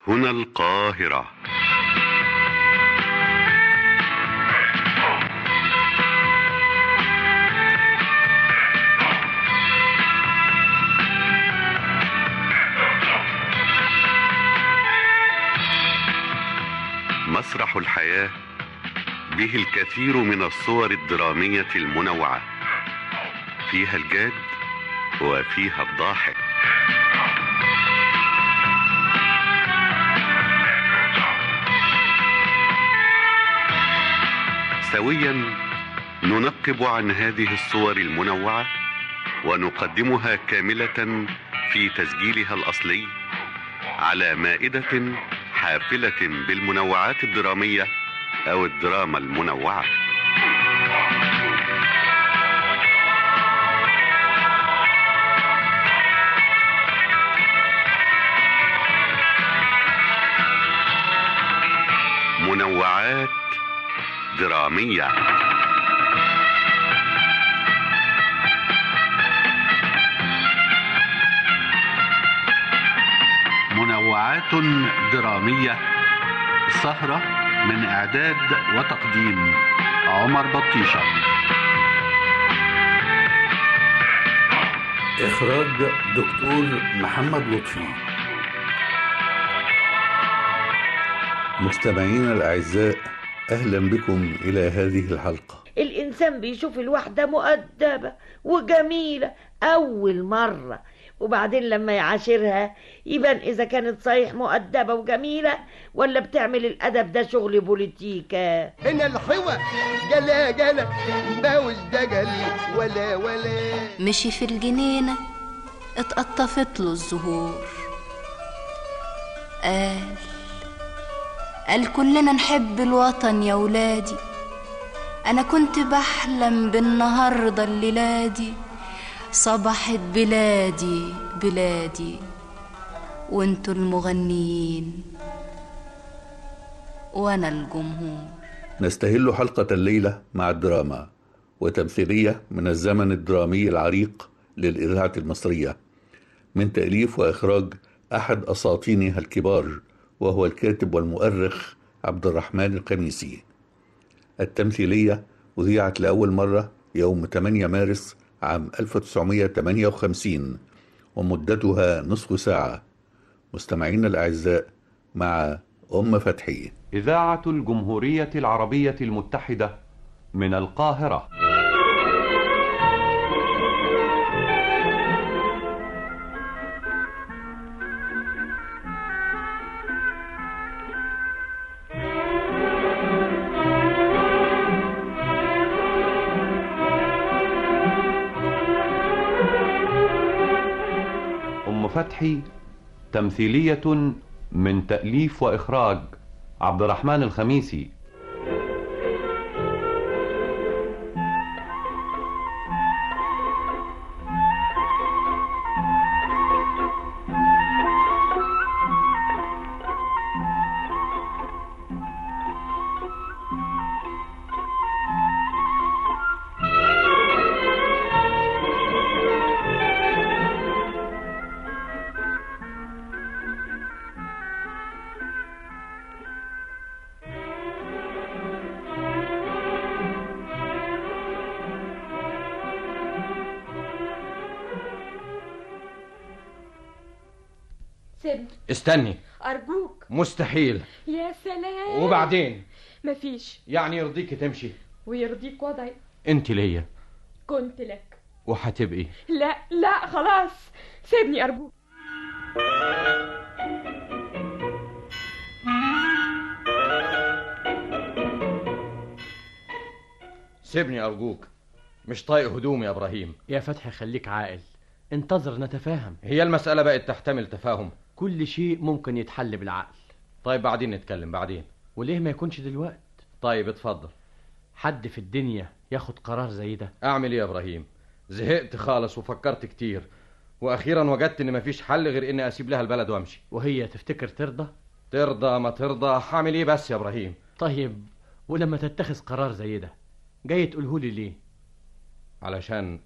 هنا القاهرة مسرح الحياة به الكثير من الصور الدرامية المنوعة فيها الجاد وفيها الضاحك سويا ننقب عن هذه الصور المنوعة ونقدمها كاملة في تسجيلها الأصلي على مائدة حافلة بالمنوعات الدرامية أو الدراما المنوعة منوعات درامية منوعات درامية سهرة من إعداد وتقديم عمر بطيشة إخراج دكتور محمد لطفي مستمعينا الأعزاء أهلا بكم إلى هذه الحلقة الإنسان بيشوف الواحدة مؤدبة وجميلة أول مرة وبعدين لما يعاشرها يبان إذا كانت صحيح مؤدبة وجميلة ولا بتعمل الأدب ده شغل بوليتيكا هنا الحوى جلا جلا باوش دجل ولا ولا مشي في الجنينة اتقطفت له الزهور قال قال كلنا نحب الوطن يا ولادي أنا كنت بحلم بالنهاردة الليلة دي صبحت بلادي بلادي وانتوا المغنيين وانا الجمهور نستهل حلقة الليلة مع الدراما وتمثيلية من الزمن الدرامي العريق للإذاعة المصرية من تأليف وإخراج أحد أساطينها الكبار وهو الكاتب والمؤرخ عبد الرحمن القميسي التمثيلية أذيعت لأول مرة يوم 8 مارس عام 1958 ومدتها نصف ساعة مستمعينا الأعزاء مع أم فتحي إذاعة الجمهورية العربية المتحدة من القاهرة أم فتحي تمثيلية من تأليف وإخراج عبد الرحمن الخميسي سيبني استني أرجوك مستحيل يا سلام وبعدين مفيش يعني يرضيك تمشي ويرضيك وضعي انت ليا كنت لك وهتبقي لا لا خلاص سيبني أرجوك سيبني ارجوك مش طايق هدومي يا ابراهيم يا فتحي خليك عاقل انتظر نتفاهم هي المسألة بقت تحتمل تفاهم كل شيء ممكن يتحل بالعقل طيب بعدين نتكلم بعدين وليه ما يكونش دلوقت طيب اتفضل حد في الدنيا ياخد قرار زي ده اعمل ايه يا ابراهيم زهقت خالص وفكرت كتير واخيرا وجدت ان مفيش حل غير اني اسيب لها البلد وامشي وهي تفتكر ترضى ترضى ما ترضى هعمل ايه بس يا ابراهيم طيب ولما تتخذ قرار زي ده جاي تقولهولي ليه علشان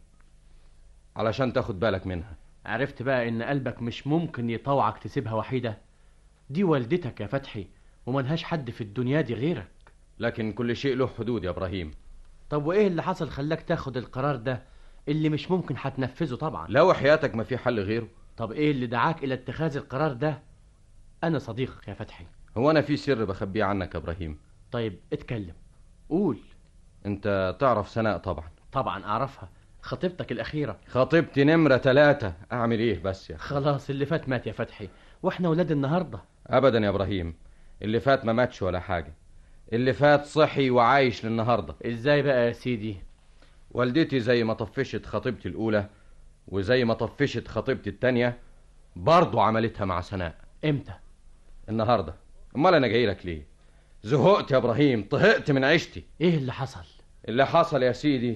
علشان تاخد بالك منها عرفت بقى ان قلبك مش ممكن يطوعك تسيبها وحيدة دي والدتك يا فتحي وملهاش حد في الدنيا دي غيرك لكن كل شيء له حدود يا ابراهيم طب وايه اللي حصل خلاك تاخد القرار ده اللي مش ممكن هتنفذه طبعا لو حياتك ما في حل غيره طب ايه اللي دعاك الى اتخاذ القرار ده انا صديقك يا فتحي هو انا في سر بخبيه عنك يا ابراهيم طيب اتكلم قول انت تعرف سناء طبعا طبعا اعرفها خطيبتك الاخيره خطيبتي نمرة ثلاثة اعمل ايه بس يا خلاص اللي فات مات يا فتحي واحنا ولاد النهارده ابدا يا ابراهيم اللي فات ما ماتش ولا حاجة اللي فات صحي وعايش للنهاردة ازاي بقى يا سيدي والدتي زي ما طفشت خطيبتي الاولى وزي ما طفشت خطيبتي التانية برضو عملتها مع سناء امتى النهاردة امال انا جاي لك ليه زهقت يا ابراهيم طهقت من عيشتي ايه اللي حصل اللي حصل يا سيدي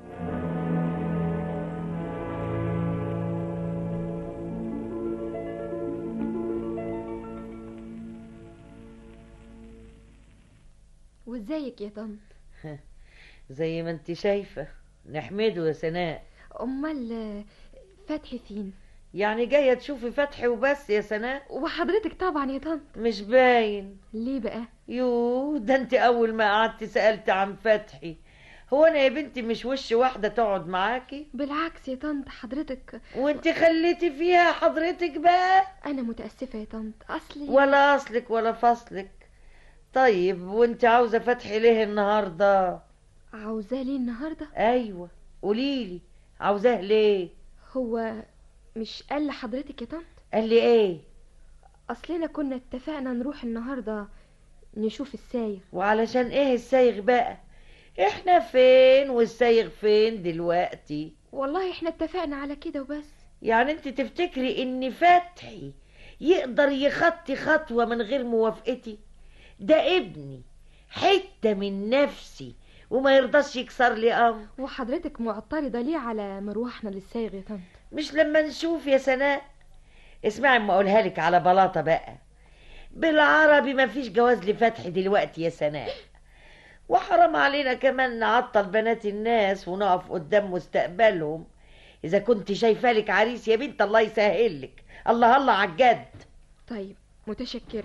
وازيك يا طنط زي ما انت شايفة نحمده يا سناء امال آه، فتحي فين يعني جاية تشوفي فتحي وبس يا سناء وحضرتك طبعا يا طنط مش باين ليه بقى يو ده انت اول ما قعدت سألت عن فتحي هو انا يا بنتي مش وش واحدة تقعد معاكي بالعكس يا طنط حضرتك وانت خليتي فيها حضرتك بقى انا متاسفه يا طنط اصلي ولا اصلك ولا فصلك طيب وانت عاوزة فتحي ليه النهاردة عاوزاه ليه النهارده ايوه قوليلي عاوزاه ليه هو مش قال لحضرتك يا طنط قال لي ايه اصلنا كنا اتفقنا نروح النهارده نشوف السايغ وعلشان ايه السايغ بقى احنا فين والسايغ فين دلوقتي والله احنا اتفقنا على كده وبس يعني انت تفتكري ان فتحي يقدر يخطي خطوة من غير موافقتي ده ابني حتة من نفسي وما يرضاش يكسر لي امر وحضرتك معترضه ليه على مروحنا للسايغ يا طنط مش لما نشوف يا سناء اسمعي ما اقولها لك على بلاطة بقى بالعربي ما فيش جواز لفتحي دلوقتي يا سناء وحرام علينا كمان نعطل بنات الناس ونقف قدام مستقبلهم اذا كنت شايفه لك عريس يا بنت الله يسهل لك الله الله على الجد طيب متشكره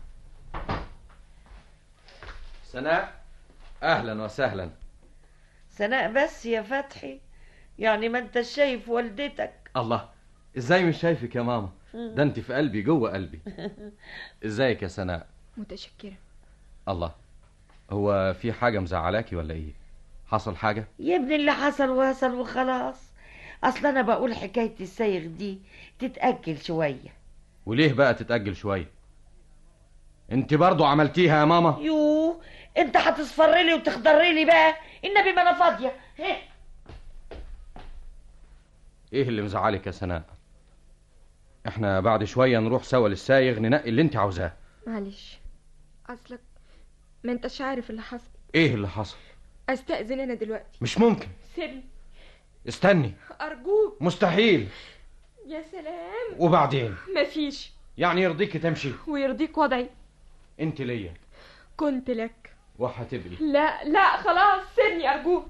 سناء اهلا وسهلا سناء بس يا فتحي يعني ما انت شايف والدتك الله ازاي مش شايفك يا ماما ده انت في قلبي جوه قلبي ازيك يا سناء متشكره الله هو في حاجة مزعلاكي ولا ايه حصل حاجة يا ابني اللي حصل وصل وخلاص اصل انا بقول حكايه السايغ دي تتاجل شويه وليه بقى تتأجل شوية انت برضو عملتيها يا ماما يو انت هتصفر لي وتخضر لي بقى النبي ما انا فاضيه هه. ايه اللي مزعلك يا سناء احنا بعد شوية نروح سوا للسايغ ننقي اللي انت عاوزاه معلش اصلك ما انتش عارف اللي حصل ايه اللي حصل استأذن انا دلوقتي مش ممكن سيبني استني ارجوك مستحيل يا سلام وبعدين مفيش يعني يرضيك تمشي ويرضيك وضعي انت ليا كنت لك وهتبقي لا لا خلاص سيبني ارجوك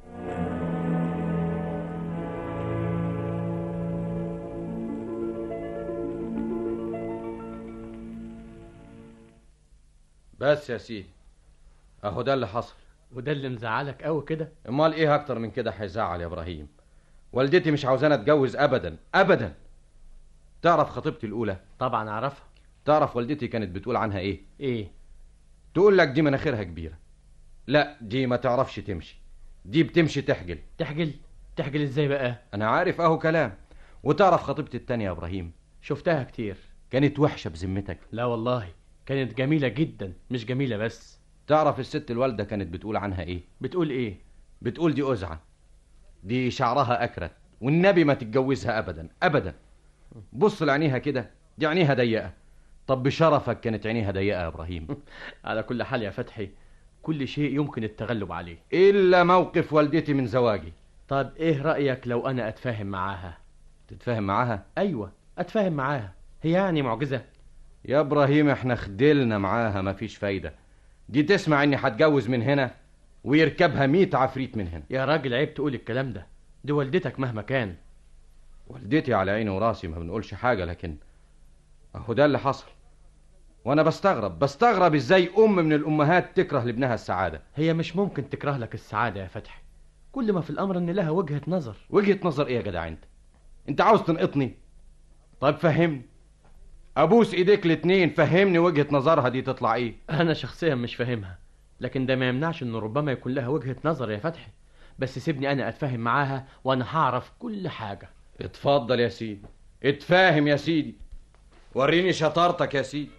بس يا سيدي اهو ده اللي حصل وده اللي مزعلك قوي كده امال ايه اكتر من كده هيزعل يا ابراهيم والدتي مش عاوزاني اتجوز ابدا ابدا تعرف خطيبتي الاولى طبعا اعرفها تعرف والدتي كانت بتقول عنها ايه ايه تقول لك دي مناخيرها كبيره لا دي ما تعرفش تمشي دي بتمشي تحجل تحجل تحجل ازاي بقى انا عارف اهو كلام وتعرف خطيبتي التانية يا ابراهيم شفتها كتير كانت وحشه بذمتك لا والله كانت جميلة جدا مش جميلة بس تعرف الست الوالده كانت بتقول عنها ايه بتقول ايه بتقول دي أزعة دي شعرها أكرت والنبي ما تتجوزها أبدا أبدا بص لعينيها كده دي عينيها ضيقة طب بشرفك كانت عينيها ضيقة يا إبراهيم على كل حال يا فتحي كل شيء يمكن التغلب عليه إلا موقف والدتي من زواجي طب ايه رأيك لو انا اتفاهم معاها تتفاهم معاها ايوه اتفاهم معاها هي يعني معجزة يا إبراهيم احنا خدلنا معاها مفيش فايدة دي تسمع إني هتجوز من هنا ويركبها ميت عفريت من هنا يا راجل عيب تقول الكلام ده دي والدتك مهما كان والدتي على عيني وراسي ما بنقولش حاجة لكن أهو ده اللي حصل وانا بستغرب بستغرب ازاي ام من الامهات تكره لابنها السعاده هي مش ممكن تكره لك السعادة يا فتحي كل ما في الأمر إن لها وجهة نظر وجهه نظر ايه يا جدع انت انت عاوز تنقطني طيب فهمني ابوس ايديك الاتنين فهمني وجهه نظرها دي تطلع ايه أنا شخصيا مش فاهمها لكن ده ما يمنعش إن ربما يكون لها وجهة نظر يا فتحي بس سيبني أنا أتفاهم معاها وأنا هعرف كل حاجة اتفضل يا سيدي اتفاهم يا سيدي وريني شطارتك يا سيدي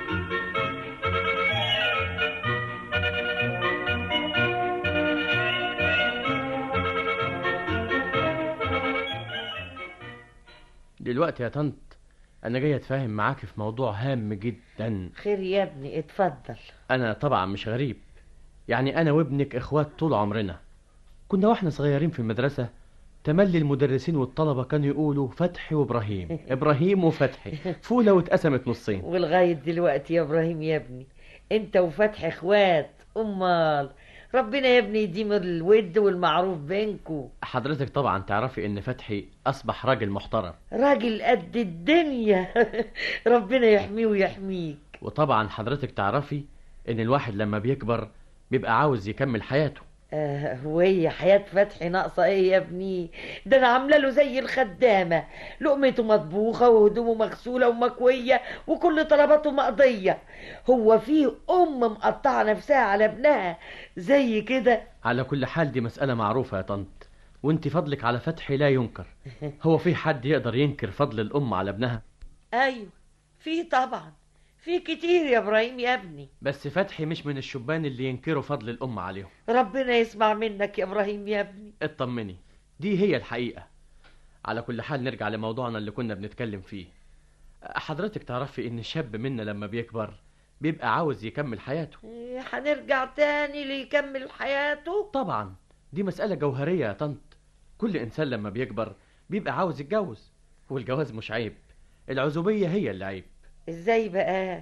دلوقتي يا طنط أنا جاي أتفاهم معاك في موضوع هام جدا خير يا ابني اتفضل أنا طبعا مش غريب يعني أنا وابنك إخوات طول عمرنا كنا واحنا صغيرين في المدرسة تملي المدرسين والطلبة كانوا يقولوا فتحي وإبراهيم إبراهيم وفتحي فولة واتقسمت نصين ولغاية دلوقتي يا ابراهيم يا ابني انت وفتحي اخوات امال ربنا يا ابني يديم الود والمعروف بينكو حضرتك طبعا تعرفي إن فتحي أصبح راجل محترم راجل قد الدنيا ربنا يحميه ويحميك وطبعا حضرتك تعرفي إن الواحد لما بيكبر بيبقى عاوز يكمل حياته آه وهي حياة فتحي ناقصة ايه يا ابني ده انا عاملة له زي الخدامة لقمته مطبوخة وهدومه مغسولة ومكوية وكل طلباته مقضية هو فيه ام مقطعة نفسها على ابنها زي كده على كل حال دي مسألة معروفة يا طنط وانت فضلك على فتحي لا ينكر هو في حد يقدر ينكر فضل الأم على ابنها ايوه في طبعا في كتير يا ابراهيم يا ابني بس فتحي مش من الشبان اللي ينكروا فضل الأم عليهم ربنا يسمع منك يا ابراهيم يا ابني اطمني دي هي الحقيقة على كل حال نرجع لموضوعنا اللي كنا بنتكلم فيه حضرتك تعرفي ان الشاب منا لما بيكبر بيبقى عاوز يكمل حياته إيه، هنرجع تاني ليكمل حياته طبعا دي مسألة جوهرية يا طنط كل إنسان لما بيكبر بيبقى عاوز يتجوز والجواز مش عيب العزوبية هي اللي عيب ازاي بقى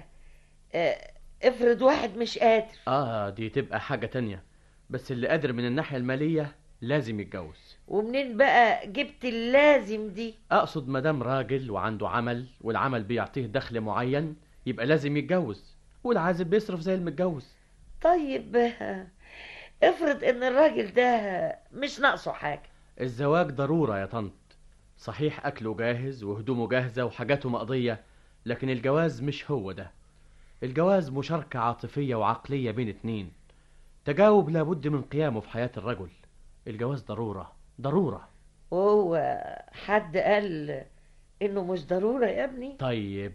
آه، افرض واحد مش قادر آه دي تبقى حاجة تانية بس اللي قادر من الناحية المالية لازم يتجوز ومنين بقى جبت اللازم دي أقصد مدام راجل وعنده عمل والعمل بيعطيه دخل معين يبقى لازم يتجوز والعازب بيصرف زي المتجوز طيب آه، افرض ان الراجل ده مش ناقصه حاجة الزواج ضرورة يا طنط صحيح أكله جاهز وهدومه جاهزة وحاجاته مقضية لكن الجواز مش هو ده الجواز مشاركة عاطفية وعقلية بين اتنين تجاوب لابد من قيامه في حياة الرجل الجواز ضرورة ضرورة وهو حد قال انه مش ضرورة يا ابني طيب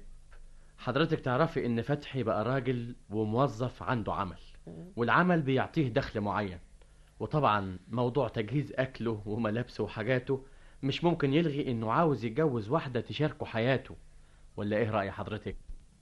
حضرتك تعرفي ان فتحي بقى راجل وموظف عنده عمل والعمل بيعطيه دخل معين وطبعا موضوع تجهيز اكله وملابسه وحاجاته مش ممكن يلغي انه عاوز يتجوز واحدة تشاركه حياته ولا ايه رأي حضرتك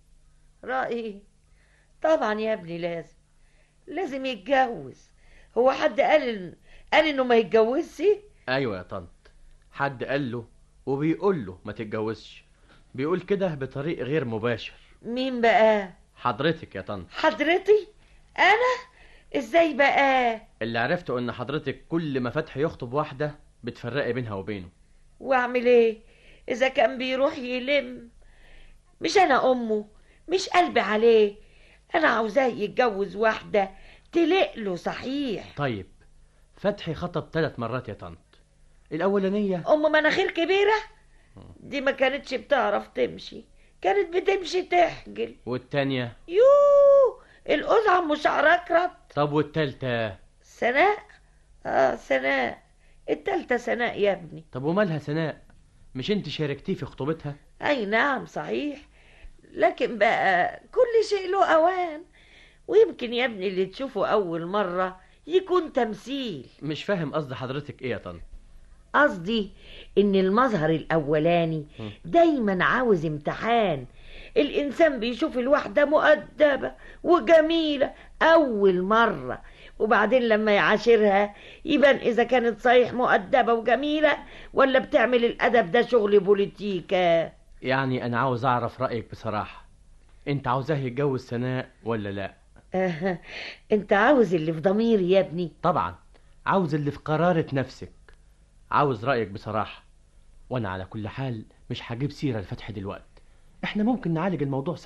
رأيي طبعا يا ابني لازم لازم يتجوز هو حد قال إن... قال انه ما يتجوزش ايوه يا طنط حد قال له وبيقول له ما تتجوزش بيقول كده بطريق غير مباشر مين بقى حضرتك يا طنط حضرتي انا ازاي بقى اللي عرفته ان حضرتك كل ما فتحي يخطب واحدة بتفرقي بينها وبينه واعمل ايه اذا كان بيروح يلم مش انا امه مش قلبي عليه انا عاوزاه يتجوز واحدة تلق له صحيح طيب فتحي خطب ثلاث مرات يا طنط الأولانية ام مناخير كبيرة دي ما كانتش بتعرف تمشي كانت بتمشي تحجل والتانية يوه القزعة مش عركرت طب والتالتة سناء اه سناء التالتة سناء يا ابني طب ومالها سناء مش انت شاركتيه في خطوبتها اي نعم صحيح لكن بقى كل شيء له اوان ويمكن يا ابني اللي تشوفه اول مرة يكون تمثيل مش فاهم قصد حضرتك ايه يا طنط قصدي ان المظهر الاولاني دايما عاوز امتحان الانسان بيشوف الواحدة مؤدبة وجميلة اول مرة وبعدين لما يعاشرها يبان اذا كانت صحيح مؤدبة وجميلة ولا بتعمل الادب ده شغل بوليتيكا يعني انا عاوز اعرف رأيك بصراحة انت عاوزاه يتجوز سناء ولا لا آه، انت عاوز اللي في ضميري يا ابني طبعا عاوز اللي في قرارة نفسك عاوز رأيك بصراحة وانا على كل حال مش هجيب سيرة لفتح دلوقتي احنا ممكن نعالج الموضوع سوا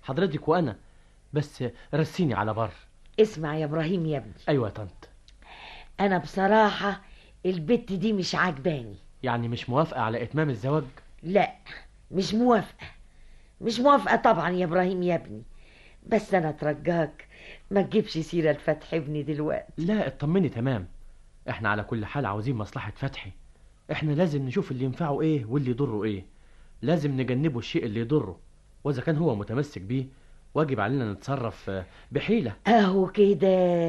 حضرتك وانا بس رسيني على بر اسمع يا ابراهيم يا ابني ايوه يا طنط انا بصراحة البت دي مش عاجباني يعني مش موافقه على اتمام الزواج لا مش موافقة مش موافقة طبعا يا ابراهيم يا ابني بس انا اترجاك ما تجيبش سيرة لفتح ابني دلوقتي لا اطمني تمام احنا على كل حال عاوزين مصلحه فتحي احنا لازم نشوف اللي ينفعه ايه واللي يضره ايه لازم نجنبه الشيء اللي يضره واذا كان هو متمسك بيه واجب علينا نتصرف آه، بحيله اهو كده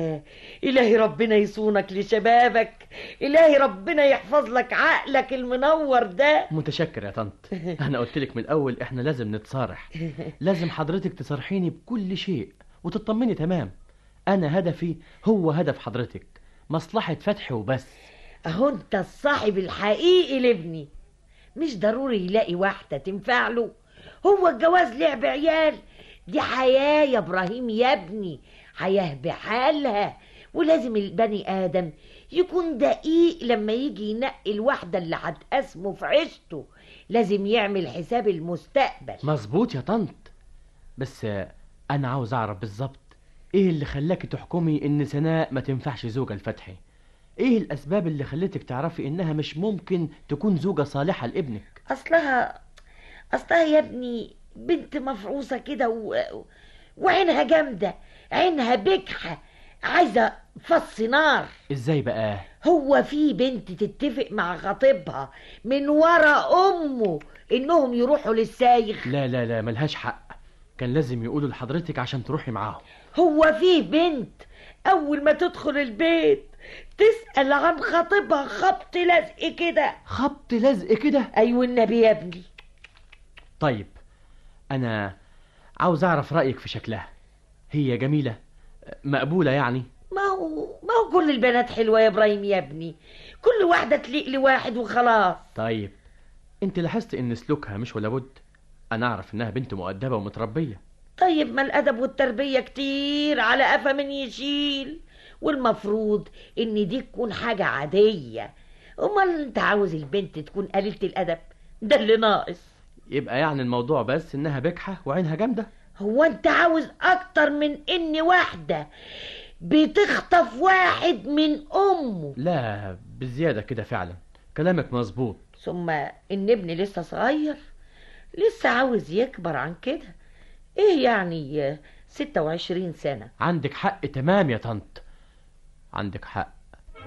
الهي ربنا يصونك لشبابك الهي ربنا يحفظ لك عقلك المنور ده متشكر يا طنط انا قلت لك من الاول احنا لازم نتصارح لازم حضرتك تصارحيني بكل شيء وتطمني تمام انا هدفي هو هدف حضرتك مصلحه فتحي وبس اهو انت الصاحب الحقيقي لابني مش ضروري يلاقي واحدة تنفع له هو الجواز لعب عيال دي حياة يا ابراهيم يا ابني حياة بحالها ولازم البني ادم يكون دقيق لما يجي ينقي الواحدة اللي هتقاسمه في عيشته لازم يعمل حساب المستقبل مظبوط يا طنط بس آه، انا عاوز اعرف بالظبط ايه اللي خلاكي تحكمي ان سناء ما تنفعش زوجة لفتحي ايه الاسباب اللي خلتك تعرفي انها مش ممكن تكون زوجة صالحة لابنك اصلها اصلها يا ابني بنت مفعوصة كده و... وعينها جامدة عينها بجحة عايزة فص نار ازاي بقى هو في بنت تتفق مع خطيبها من ورا امه انهم يروحوا للسايخ لا لا لا ملهاش حق كان لازم يقولوا لحضرتك عشان تروحي معاهم هو في بنت اول ما تدخل البيت تسأل عن خطيبها خبط لزق كده خبط لزق كده ايوه النبي يا ابني طيب انا عاوز اعرف رايك في شكلها هي جميله مقبوله يعني ما هو ما هو كل البنات حلوة يا ابراهيم يا ابني كل واحدة تليق لواحد وخلاص طيب انت لاحظت ان سلوكها مش ولا بد انا اعرف انها بنت مؤدبه ومتربيه طيب ما الادب والتربية كتير على قفا من يشيل والمفروض ان دي تكون حاجة عادية امال انت عاوز البنت تكون قليلة الادب ده اللي ناقص يبقى يعني الموضوع بس انها بجحه وعينها جامده هو انت عاوز اكتر من ان واحدة بتخطف واحد من امه لا بزياده كده فعلا كلامك مظبوط ثم ان ابني لسه صغير لسه عاوز يكبر عن كده ايه يعني ستة وعشرين سنة عندك حق تمام يا طنط عندك حق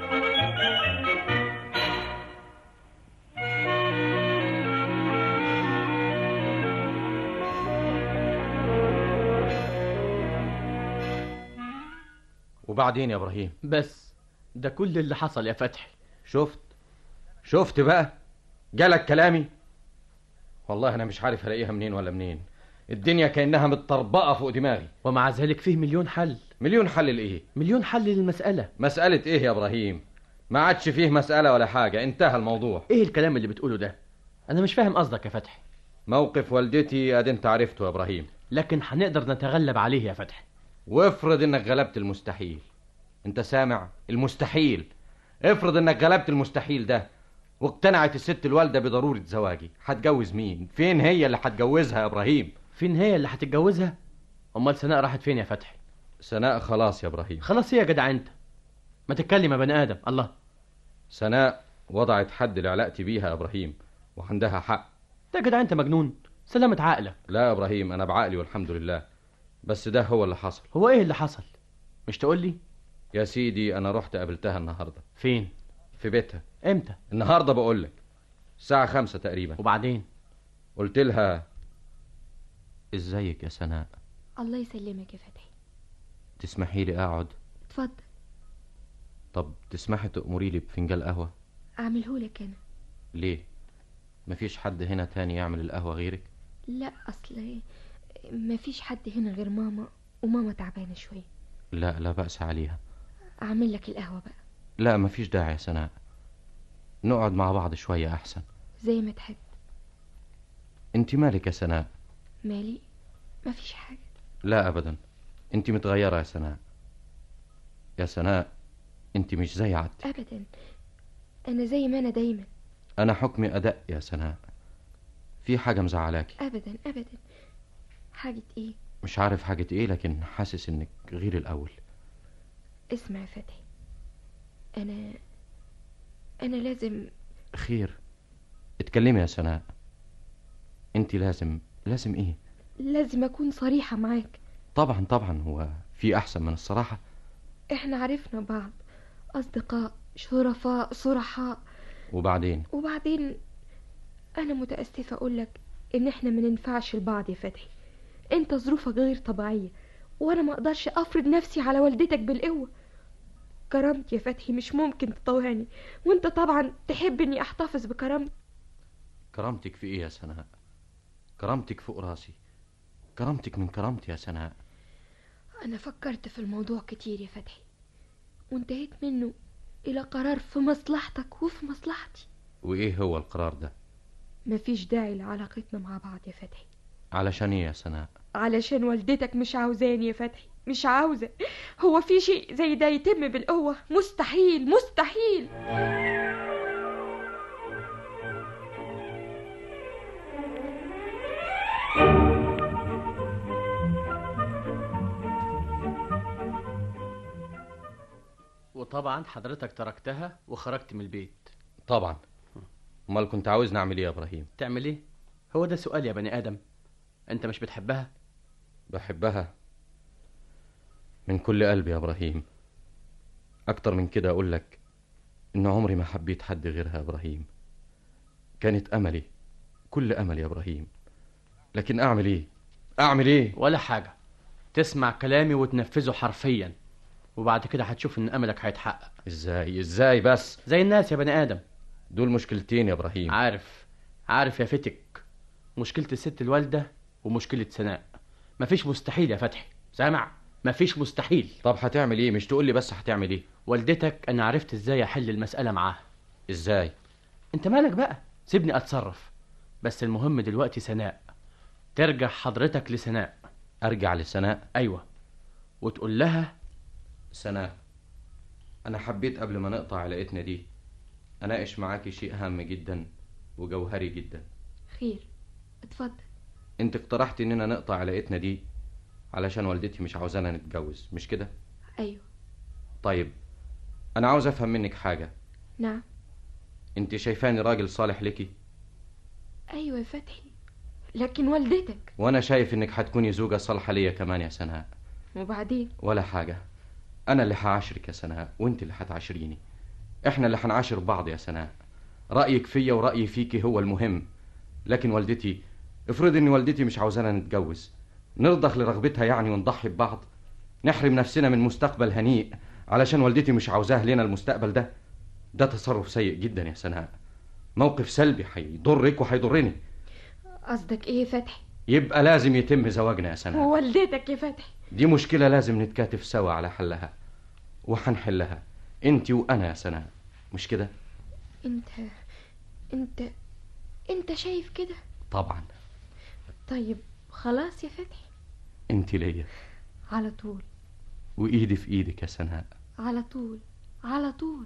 وبعدين يا ابراهيم بس ده كل اللي حصل يا فتحي شفت شفت بقى جالك كلامي والله انا مش عارف الاقيها منين ولا منين الدنيا كانها متطربقه فوق دماغي ومع ذلك فيه مليون حل مليون حل لايه مليون حل للمساله مساله ايه يا ابراهيم ما عادش فيه مساله ولا حاجه انتهى الموضوع ايه الكلام اللي بتقوله ده انا مش فاهم قصدك يا فتحي موقف والدتي ادي انت عرفته يا ابراهيم لكن هنقدر نتغلب عليه يا فتحي وافرض انك غلبت المستحيل انت سامع المستحيل افرض انك غلبت المستحيل ده واقتنعت الست الوالده بضروره زواجي هتجوز مين فين هي اللي هتجوزها يا ابراهيم فين هي اللي هتتجوزها امال سناء راحت فين يا فتحي سناء خلاص يا ابراهيم خلاص ايه يا جدع انت ما تتكلم يا بني ادم الله سناء وضعت حد لعلاقتي بيها يا ابراهيم وعندها حق ده يا جدع انت مجنون سلامة عقلك لا يا ابراهيم انا بعقلي والحمد لله بس ده هو اللي حصل هو ايه اللي حصل مش تقول لي يا سيدي انا رحت قابلتها النهارده فين في بيتها امتى النهارده بقول لك الساعه خمسة تقريبا وبعدين قلت لها ازيك يا سناء الله يسلمك يا فتحي تسمحي لي اقعد اتفضل طب تسمحي تأمري لي بفنجان قهوه اعملهولك انا ليه مفيش حد هنا تاني يعمل القهوه غيرك لا اصل مفيش حد هنا غير ماما وماما تعبانه شويه لا لا بأس عليها اعمل لك القهوه بقى لا مفيش داعي يا سناء نقعد مع بعض شويه احسن زي ما تحب انت مالك يا سناء مالي مفيش حاجه لا ابدا انت متغيره يا سناء يا سناء انت مش زي عادتك ابدا انا زي ما انا دايما انا حكمي ادق يا سناء في حاجه مزعلاكي ابدا ابدا حاجه ايه مش عارف حاجة ايه لكن حاسس انك غير الاول اسمع يا فتحي انا انا لازم خير اتكلمي يا سناء انت لازم لازم ايه لازم اكون صريحة معاك طبعا طبعا هو في احسن من الصراحة احنا عرفنا بعض اصدقاء شرفاء صرحاء وبعدين وبعدين انا متاسفه اقول لك ان احنا ما ننفعش لبعض يا فتحي انت ظروفك غير طبيعيه وانا ما اقدرش افرض نفسي على والدتك بالقوه كرامتي يا فتحي مش ممكن تطوعني وانت طبعا تحب اني احتفظ بكرامتي كرامتك في ايه يا سناء كرامتك فوق راسي كرامتك من كرامتي يا سناء انا فكرت في الموضوع كتير يا فتحي وانتهيت منه الى قرار في مصلحتك وفي مصلحتي وايه هو القرار ده مفيش داعي لعلاقتنا مع بعض يا فتحي علشان ايه يا سناء علشان والدتك مش عاوزاني يا فتحي مش عاوزة هو في شيء زي ده يتم بالقوة مستحيل مستحيل وطبعا حضرتك تركتها وخرجت من البيت طبعا امال كنت عاوزني اعمل ايه يا ابراهيم تعمل ايه هو ده سؤال يا بني ادم انت مش بتحبها بحبها من كل قلبي يا ابراهيم اكتر من كده اقول لك ان عمري ما حبيت حد غيرها يا ابراهيم كانت املي كل امل يا ابراهيم لكن اعمل ايه اعمل ايه ولا حاجة تسمع كلامي وتنفذه حرفيا وبعد كده هتشوف ان املك هيتحقق ازاي ازاي بس زي الناس يا بني ادم دول مشكلتين يا ابراهيم عارف عارف يا فتك مشكلة الست الوالدة ومشكلة سناء مفيش مستحيل يا فتحي سامع مفيش مستحيل طب هتعمل ايه مش تقول لي بس هتعمل ايه والدتك انا عرفت ازاي احل المسألة معاها ازاي انت مالك بقى سيبني اتصرف بس المهم دلوقتي سناء ترجع حضرتك لسناء ارجع لسناء ايوه وتقول لها سناء انا حبيت قبل ما نقطع علاقتنا دي اناقش معاكي شيء هام جدا وجوهري جدا خير اتفضل انت اقترحت اننا نقطع علاقتنا دي علشان والدتي مش عاوزانا نتجوز مش كده ايوه طيب انا عاوز افهم منك حاجه نعم انت شايفاني راجل صالح ليكي ايوه يا فتحي لكن والدتك وانا شايف انك هتكوني زوجة صالحة ليا كمان يا سناء وبعدين ولا حاجة انا اللي هعاشرك يا سناء وانت اللي هتعاشريني احنا اللي هنعاشر بعض يا سناء رأيك فيا ورأيي فيكي هو المهم لكن والدتي افرض ان والدتي مش عاوزانا نتجوز نرضخ لرغبتها يعني ونضحي ببعض نحرم نفسنا من مستقبل هنيء علشان والدتي مش عاوزاه لنا المستقبل ده ده تصرف سيء جدا يا سناء موقف سلبي هيضرك وهيضرني قصدك ايه يا فتحي يبقى لازم يتم زواجنا يا سناء ووالدتك يا فتحي دي مشكلة لازم نتكاتف سوا على حلها وهنحلها انت وانا يا سناء مش كده انت انت انت شايف كده طبعا طيب خلاص يا فتحي انت ليا على طول وايدي في ايدك يا سناء على طول على طول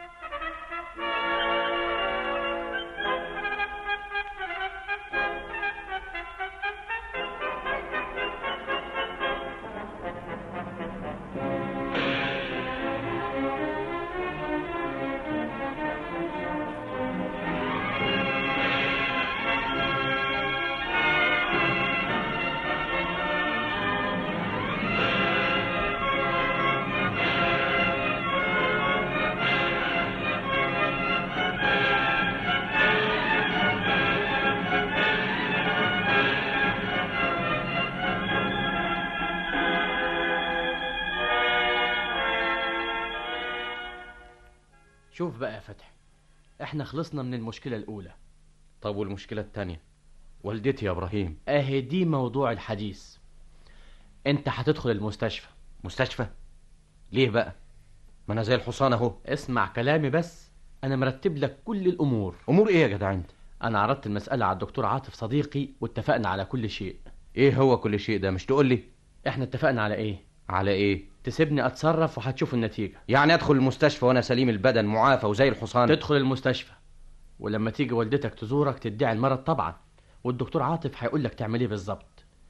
شوف بقى يا فتحي احنا خلصنا من المشكلة الأولى طب والمشكلة التانية والدتي يا ابراهيم اهي دي موضوع الحديث انت هتدخل المستشفى مستشفى ليه بقى ما انا زي الحصان اهو اسمع كلامي بس انا مرتب لك كل الامور امور ايه يا جدع انت انا عرضت المسألة على الدكتور عاطف صديقي واتفقنا على كل شيء ايه هو كل شيء ده مش تقول لي احنا اتفقنا على ايه على ايه تسيبني اتصرف وهتشوف النتيجة يعني ادخل المستشفى وانا سليم البدن معافى وزي الحصان تدخل المستشفى ولما تيجي والدتك تزورك تدعي المرض طبعا والدكتور عاطف هيقول لك تعمل ايه بالظبط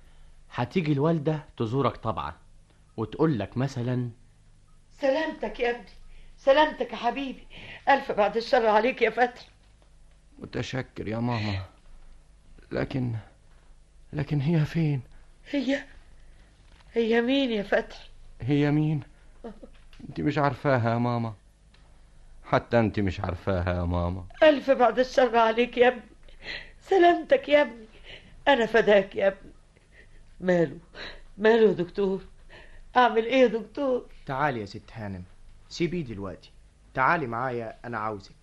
هتيجي الوالدة تزورك طبعا وتقول لك مثلا سلامتك يا ابني سلامتك يا حبيبي ألف بعد الشر عليك يا فتحي متشكر يا ماما لكن لكن هي فين هي هي مين يا فتحي هي مين انت مش عارفاها يا ماما حتى انت مش عارفاها يا ماما ألف بعد الشر عليك يا ابني سلامتك يا ابني أنا فداك يا ابني ماله ماله يا دكتور أعمل إيه يا دكتور تعالي يا ست هانم سيبيه دلوقتي تعالي معايا انا عاوزك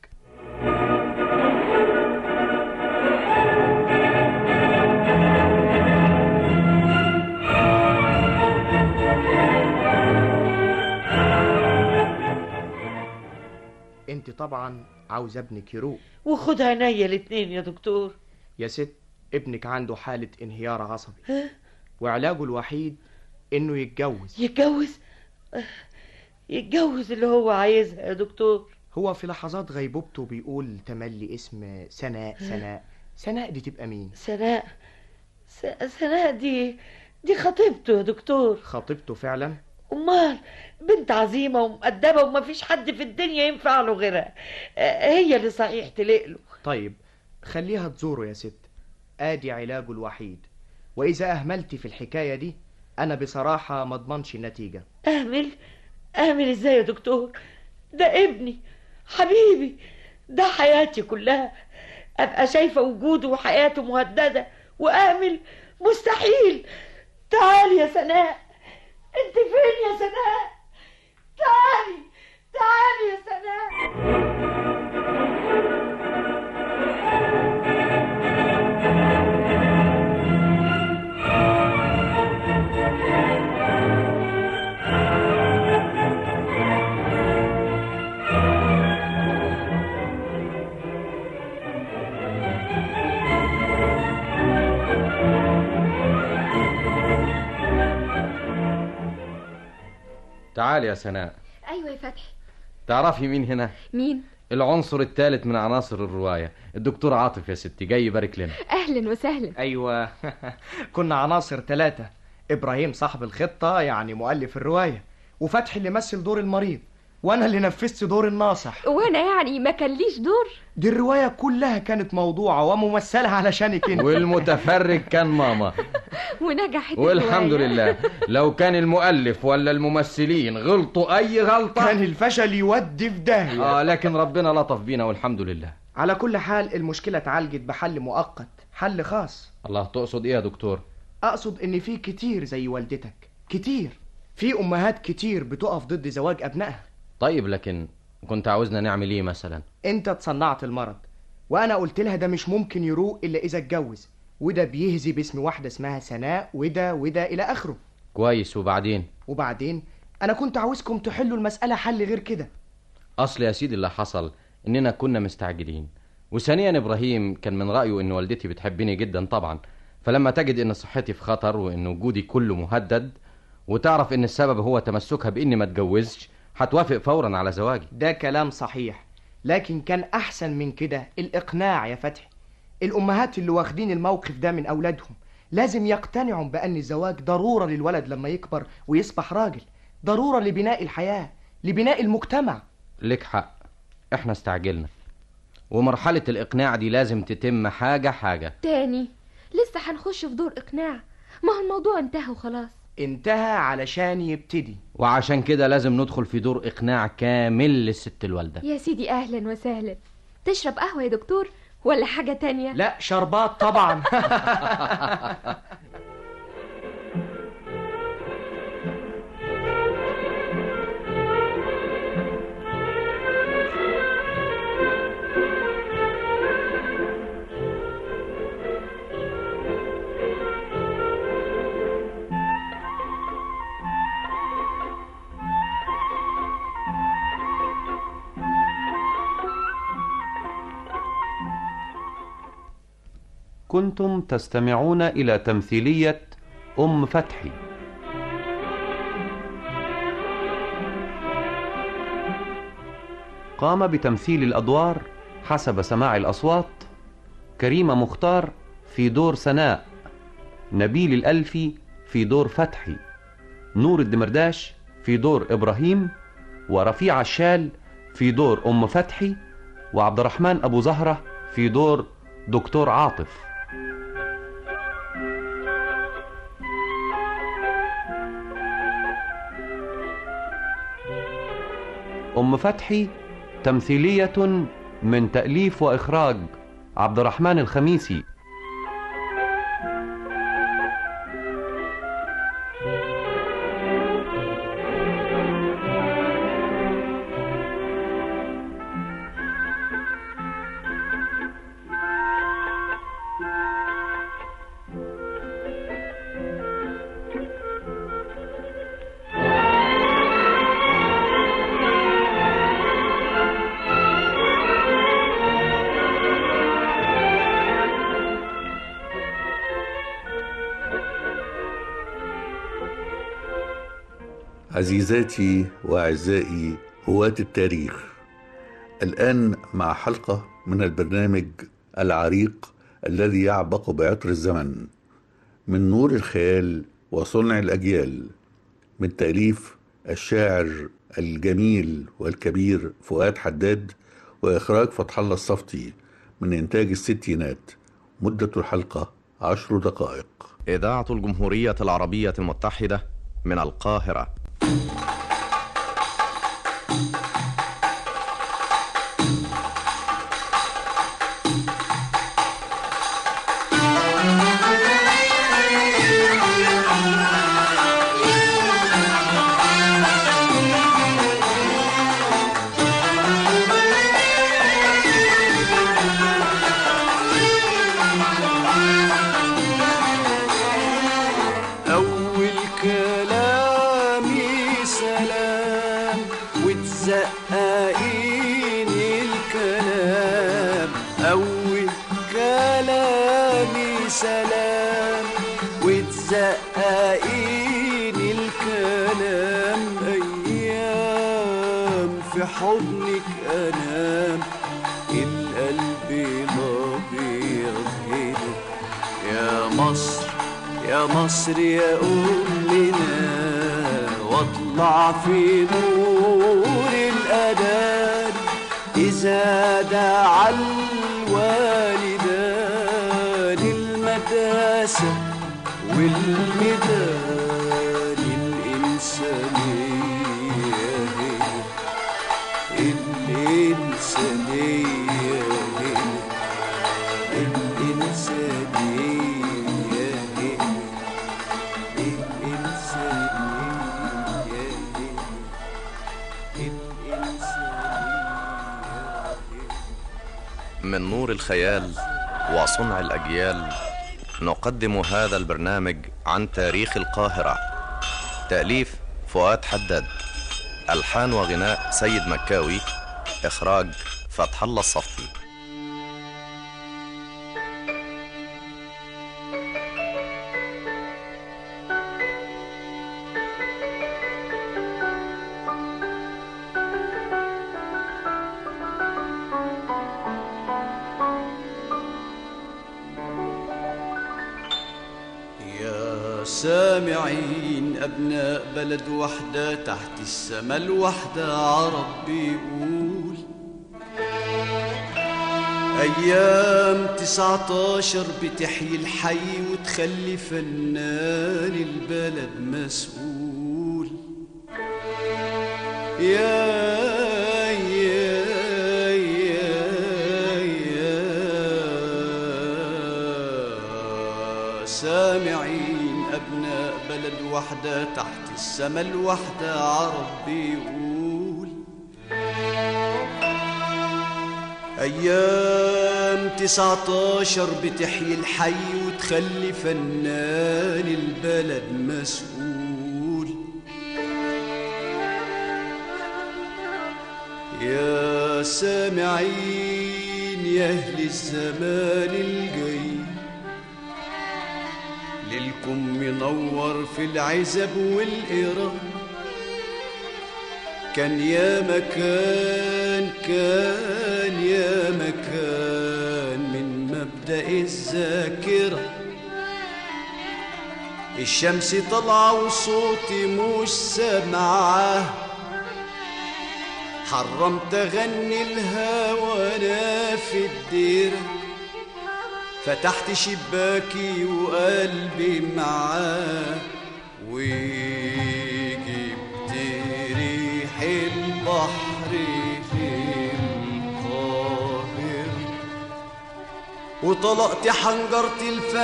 انت طبعا عاوزه ابنك يروق وخد عينيا الاتنين يا دكتور يا ست ابنك عنده حالة انهيار عصبي ها؟ وعلاجه الوحيد انه يتجوز يتجوز آه، يتجوز اللي هو عايزها يا دكتور هو في لحظات غيبوبته بيقول تملي اسم سناء سناء سناء دي تبقى مين سناء س- سناء دي دي خطيبته يا دكتور خطيبته فعلا امال بنت عظيمه ومؤدبه ومفيش حد في الدنيا ينفع له غيرها آه، هي اللي صحيح تليق له طيب خليها تزوره يا ست ادي علاجه الوحيد واذا اهملتي في الحكايه دي انا بصراحه ما اضمنش النتيجه اهمل اهمل ازاي يا دكتور ده ابني حبيبي ده حياتي كلها ابقى شايفه وجوده وحياته مهدده واهمل مستحيل تعالي يا سناء انت فين يا سناء تعالي تعالي يا سناء تعالي يا سناء ايوه يا فتحي تعرفي مين هنا مين العنصر الثالث من عناصر الرواية الدكتور عاطف يا ستي جاي يبارك لنا اهلا وسهلا ايوه كنا عناصر ثلاثة ابراهيم صاحب الخطة يعني مؤلف الرواية وفتحي اللي مثل دور المريض وانا اللي نفذت دور الناصح وانا يعني ما كان ليش دور دي الرواية كلها كانت موضوعة وممثلة علشانك انت والمتفرج كان ماما ونجحت والحمد الرواية. لله لو كان المؤلف ولا الممثلين غلطوا اي غلطة كان الفشل يودي في داهية اه لكن ربنا لطف بينا والحمد لله على كل حال المشكلة اتعالجت بحل مؤقت حل خاص الله تقصد ايه يا دكتور اقصد ان في كتير زي والدتك كتير في امهات كتير بتقف ضد زواج ابنائها طيب لكن كنت عاوزنا نعمل ايه مثلا انت تصنعت المرض وانا قلت لها ده مش ممكن يروق الا اذا اتجوز وده بيهزي باسم واحده اسمها سناء وده وده الى اخره كويس وبعدين وبعدين انا كنت عاوزكم تحلوا المساله حل غير كده اصل يا سيدي اللي حصل اننا كنا مستعجلين وثانيا ابراهيم كان من رايه ان والدتي بتحبني جدا طبعا فلما تجد ان صحتي في خطر وان وجودي كله مهدد وتعرف ان السبب هو تمسكها باني ما اتجوزش هتوافق فورا على زواجي ده كلام صحيح لكن كان احسن من كده الاقناع يا فتحي الامهات اللي واخدين الموقف ده من اولادهم لازم يقتنعوا بان الزواج ضروره للولد لما يكبر ويصبح راجل ضروره لبناء الحياه لبناء المجتمع لك حق احنا استعجلنا ومرحلة الإقناع دي لازم تتم حاجة حاجة تاني لسه هنخش في دور اقناع ما هو الموضوع انتهى وخلاص انتهى علشان يبتدي وعشان كده لازم ندخل في دور إقناع كامل للست الوالدة يا سيدي اهلا وسهلا تشرب قهوة يا دكتور ولا حاجة تانية لا شربات طبعا كنتم تستمعون إلى تمثيلية أم فتحي قام بتمثيل الأدوار حسب سماع الأصوات كريمة مختار في دور سناء نبيل الألفي في دور فتحي نور الدمرداش في دور إبراهيم ورفيع الشال في دور أم فتحي وعبد الرحمن أبو زهرة في دور دكتور عاطف أم فتحي تمثيلية من تأليف وإخراج عبد الرحمن الخميسي عزيزاتي واعزائي هواة التاريخ الان مع حلقه من البرنامج العريق الذي يعبق بعطر الزمن من نور الخيال وصنع الاجيال من تاليف الشاعر الجميل والكبير فؤاد حداد واخراج فتح الله الصفتي من انتاج الستينات مده الحلقه عشر دقائق إذاعة الجمهورية العربية المتحدة من القاهرة أول كلامي سلام وتزققيني الكلام أول كلامي سلام وتزققيني الكلام أيام في حضنك أنام القلب الأبيض هنا يا مصر يا مصر يا أمنا واطلع في نور الأذان إذا دعا الوالدان المداسة والميدان الإنسانية هي الإنسانية هي الإنسانية هي من نور الخيال وصنع الأجيال نقدم هذا البرنامج عن تاريخ القاهرة تأليف فؤاد حداد ألحان وغناء سيد مكاوي إخراج فتح الله الصفتي يا سامعين أبناء بلد وحدة تحت السما الوحدة عرب بيقول أيام تسعتاشر بتحيي الحي وتخلي فنان البلد مسؤول يا يا يا يا سامعين أبناء بلد وحدة تحت السما الوحدة عرب بيقول أيام تسعتاشر بتحيي الحي وتخلي فنان البلد مسؤول يا سامعين يا أهل الزمان الجاي ليلكم منور في العزب والإيران كان يا مكان كان يا مكان من مبدأ الذاكرة الشمس طالعة وصوتي مش سامعاه حرمت اغني لها وانا في الديره فتحت شباكي وقلبي معاه وجبت ريح البحر للقاهرة وطلقت حنجرة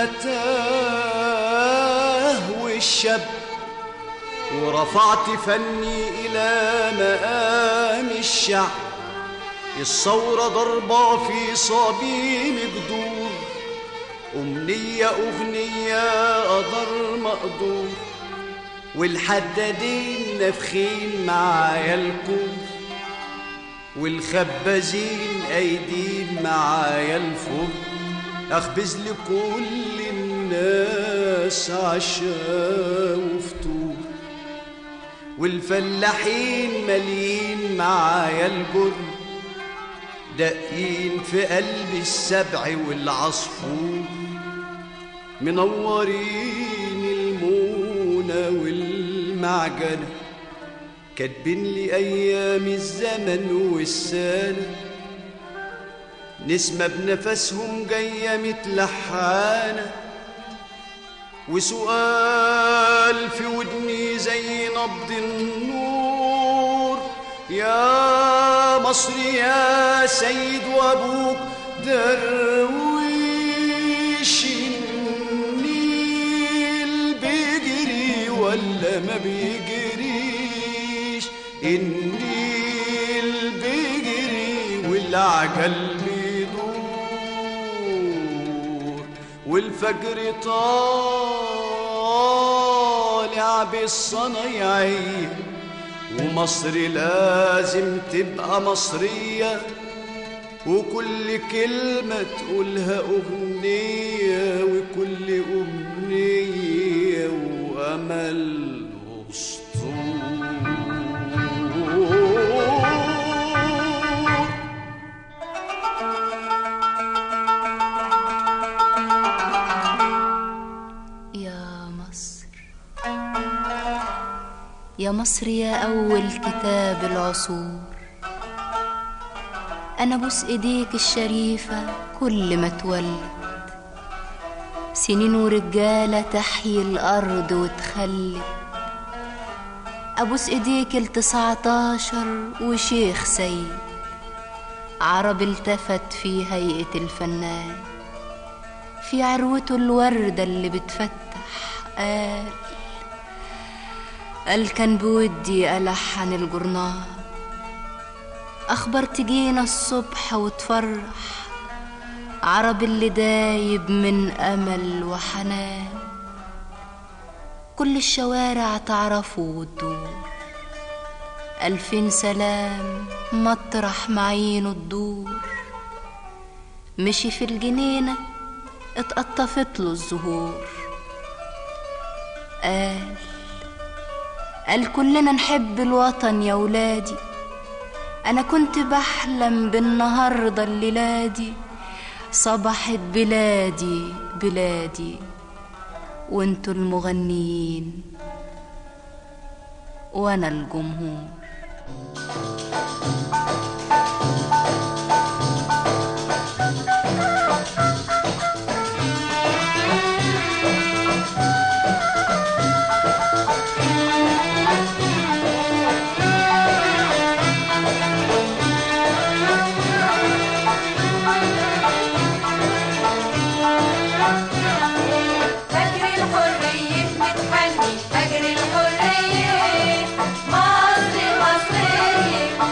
الفتاة والشاب ورفعت فني إلى مقام الشعب الثورة ضربة في صميم جذور أمنية أغنية قدر مقدور والحدادين نفخين معايا الكوف والخبازين أيدين معايا الفل أخبز لكل الناس عشاء وفطور والفلاحين مالين معايا الجرم دقين في قلب السبع والعصفور منورين المونة والمعجنة كاتبين لي أيام الزمن والسنة نسمة بنفسهم جاية متلحانة وسؤال في ودني زي نبض النور يا مصر يا سيد وابوك درويش النيل بيجري ولا ما بيجريش النيل بيجري والعجل بيدور والفجر طالع بالصنايعيه ومصر لازم تبقى مصرية وكل كلمة تقولها أغنية وكل أمنية وأمل أسطور يا مصر يا مصر يا أول كتاب العصور أنا بوس إيديك الشريفة كل ما تولد سنين ورجالة تحيي الأرض وتخلد أبوس إيديك التسعتاشر وشيخ سيد عرب التفت في هيئة الفنان في عروته الوردة اللي بتفتح قال قال كان بودي ألحن الجرنان أخبار تجينا الصبح وتفرح عرب اللي دايب من أمل وحنان كل الشوارع تعرفه وتدور ألفين سلام مطرح معينه تدور مشي في الجنينة اتقطفت له الزهور قال قال كلنا نحب الوطن يا ولادي انا كنت بحلم بالنهارده الليله دي صبحت بلادي بلادي وانتوا المغنيين وانا الجمهور فجر الحرية متحني فجر الحرية مصر مصرية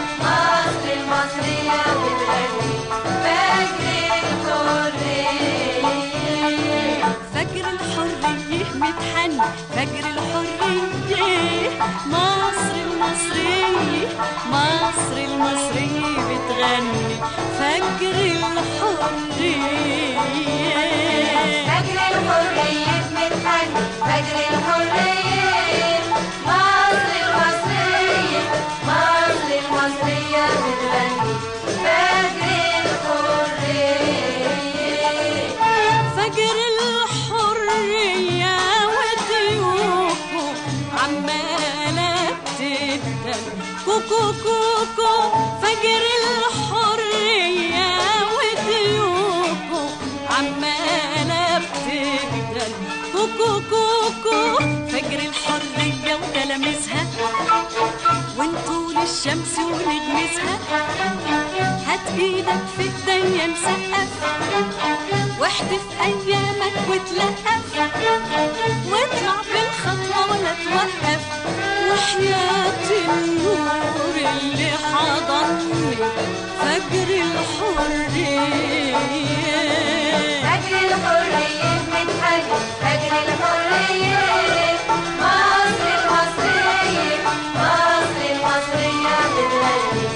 كوكو كوكو فجر الحرية وضيوفه عمالة بتجدل كوكو كوكو فجر الحرية وتلاميذها ونطول الشمس ونجمسها هات ايدك في ايديا نسقف واحدف ايامك وتلقف واطلع بالخطوة ولا توقف وحياة النور اللي حضني فجر الحرية فجر الحرية بنحيي فجر الحرية مصر المصرية مصر المصرية بتغني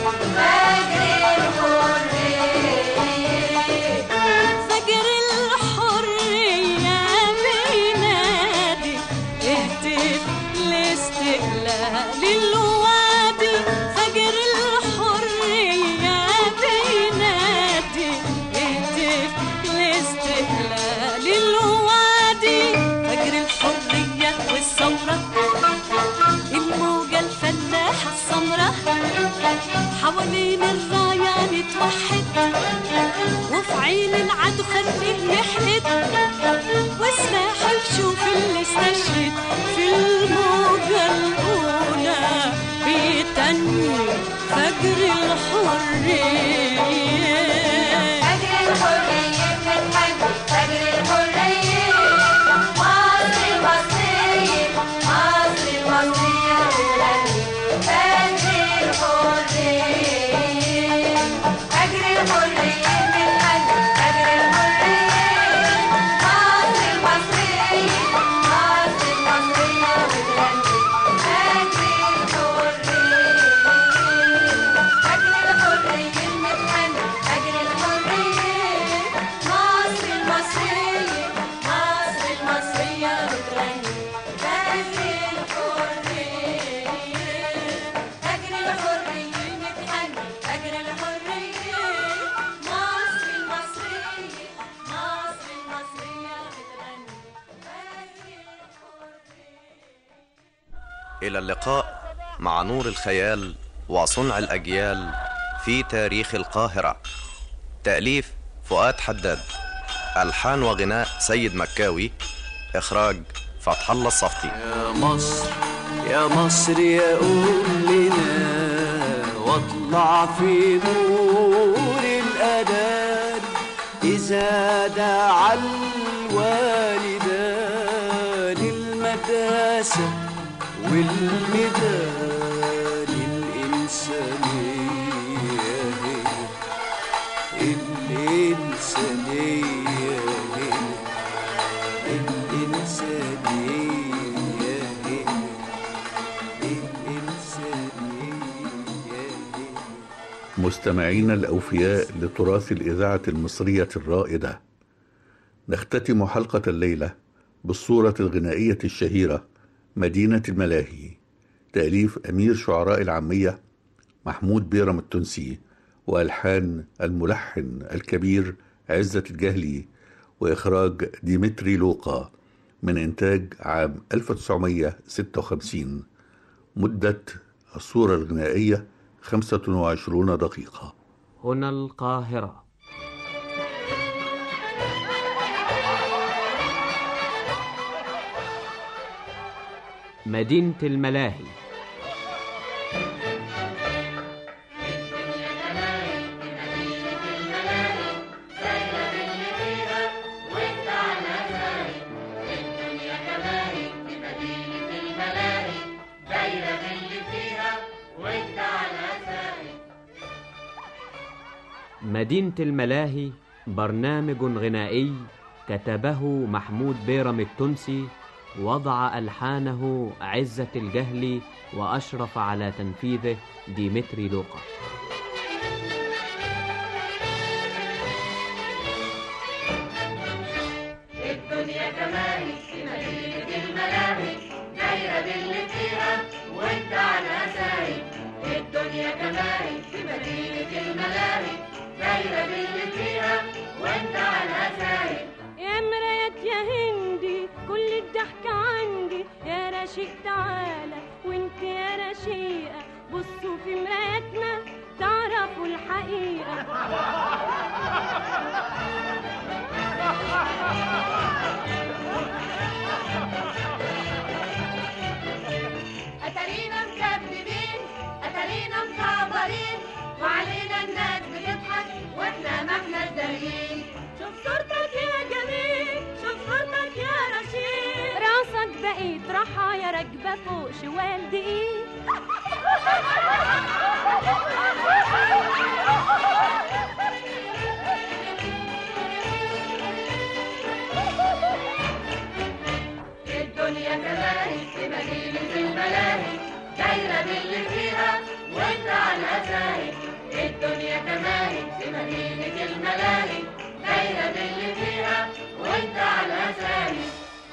فجر الحرية فجر الحرية بينادي اهتف لاستقلال الوادي فجر الحرية بينادي اهتف لاستقلال الوادي فجر الحرية والثورة الموجة الفلاحة السمراء حوالين الراية نتوحد وفي عين العدو خليه يحقد واسمح وشوف اللي استشهد في الموجة الأولى بيتني فجر الحرية فجر الحرية بنحيي فجر الحرية مصر المصرية مصر المصرية بتغني فجر الحرية فجر الحرية بنحيي فجر الحرية مصر المصرية مصر المصرية بتغني فجر الحرية فجر الحرية المتحنى فجر الحرية مصر المصرية مصر المصرية بتغني فجر الحرية فجر الحرية المتحنى فجر الحرية مصر المصرية مصر المصرية بتغني إلى اللقاء مع نور الخيال وصنع الأجيال في تاريخ القاهرة تأليف فؤاد حداد ألحان وغناء سيد مكاوي إخراج فتح الله الصفتي يا مصر يا مصر يا قول لنا واطلع في نور الأذان إذا دعا الوالدان المدرسة والميدان الإنسانية هي الإنسانية هي الإنسانية هي مستمعينا الأوفياء لتراث الإذاعة المصرية الرائدة نختتم حلقة الليلة بالصورة الغنائية الشهيرة مدينة الملاهي تأليف أمير شعراء العامية محمود بيرم التونسي وألحان الملحن الكبير عزة الجهلي وإخراج ديمتري لوقا من إنتاج عام 1956 مدة الصورة الغنائية 25 دقيقة هنا القاهرة مدينة الملاهي مدينة الملاهي برنامج غنائي كتبه محمود بيرم التونسي وضع ألحانه عزة الجهلي وأشرف على تنفيذه ديمتري لوقا الدنيا كمان في مدينة الملاهي دايرة باللي فيها وانت على ساهي الدنيا كمان في مدينة الملاهي دايرة باللي فيها وانت على ساهي يا مرايات يا هندي كل الضحك عندي يا رشيق تعالى وانت يا رشيقة بصوا في الحقيقة أتارينا مكذبين أتارينا مكعبرين وعلينا الناس بتضحك واحنا ما احنا دارين شوف صورتك يا جميل شوف صورتك يا رشيد راسك بقيت راحة يا راكبة فوق شوال دقيق الدنيا كماهي في مدينة الملاهي دايرة باللي فيها وانت على ساهي الدنيا كماهي في مدينة الملاهي دايرة باللي فيها وانت على ساهي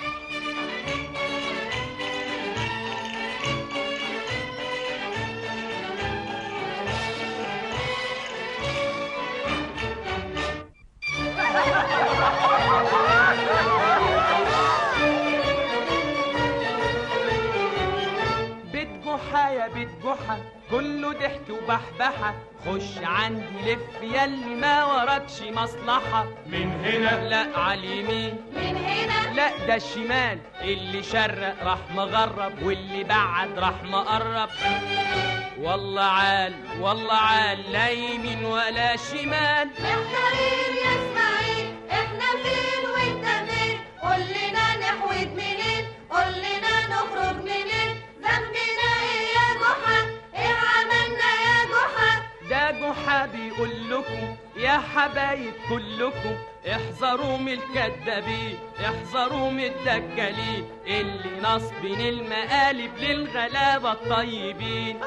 بيت جحا يا بيت جحا كله ضحك وبحبحة خش عندي لف ياللي ما وراكش مصلحة من هنا لا على اليمين من هنا لا ده الشمال اللي شرق راح مغرب واللي بعد راح مقرب والله عال والله عال لا يمين ولا شمال محتارين يا اسماعيل احنا فين وانت فين قول لنا نحود منين قول لنا نخرج منين ذنبنا ايه يا جحا ايه عملنا يا جحا ده جحا بيقول لكم يا حبايب كلكم احذروا من الكدابين احذروا من الدجالين اللي نصبين المقالب للغلابة الطيبين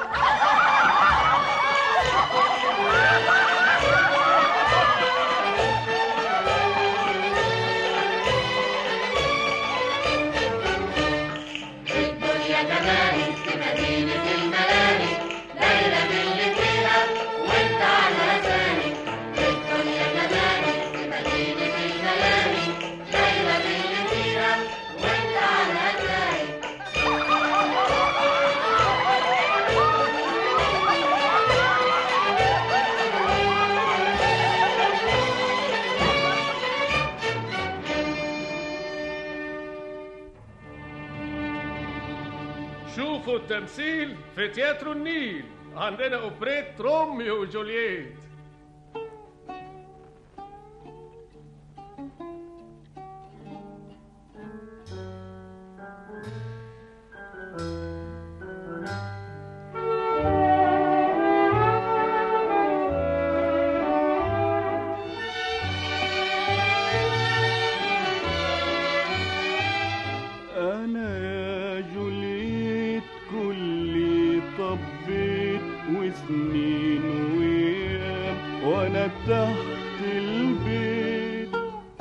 الدنيا كماهي في مدينة الملاهي دايرة باللي فيها وانت على ساهي الدنيا كماهي في مدينة الملاهي دايرة باللي فيها وانت على ساهي شوفوا التمثيل في تياترو النيل عندنا اوبريت روميو وجولييت أنا يا جوليت كلي طبيت وسنين وأيام وأنا تحت البيت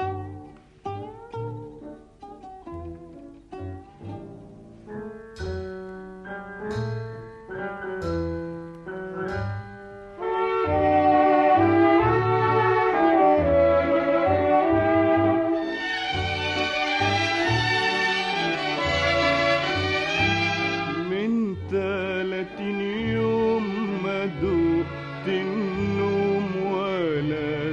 من تلاتين يوم ما دقت النوم ولا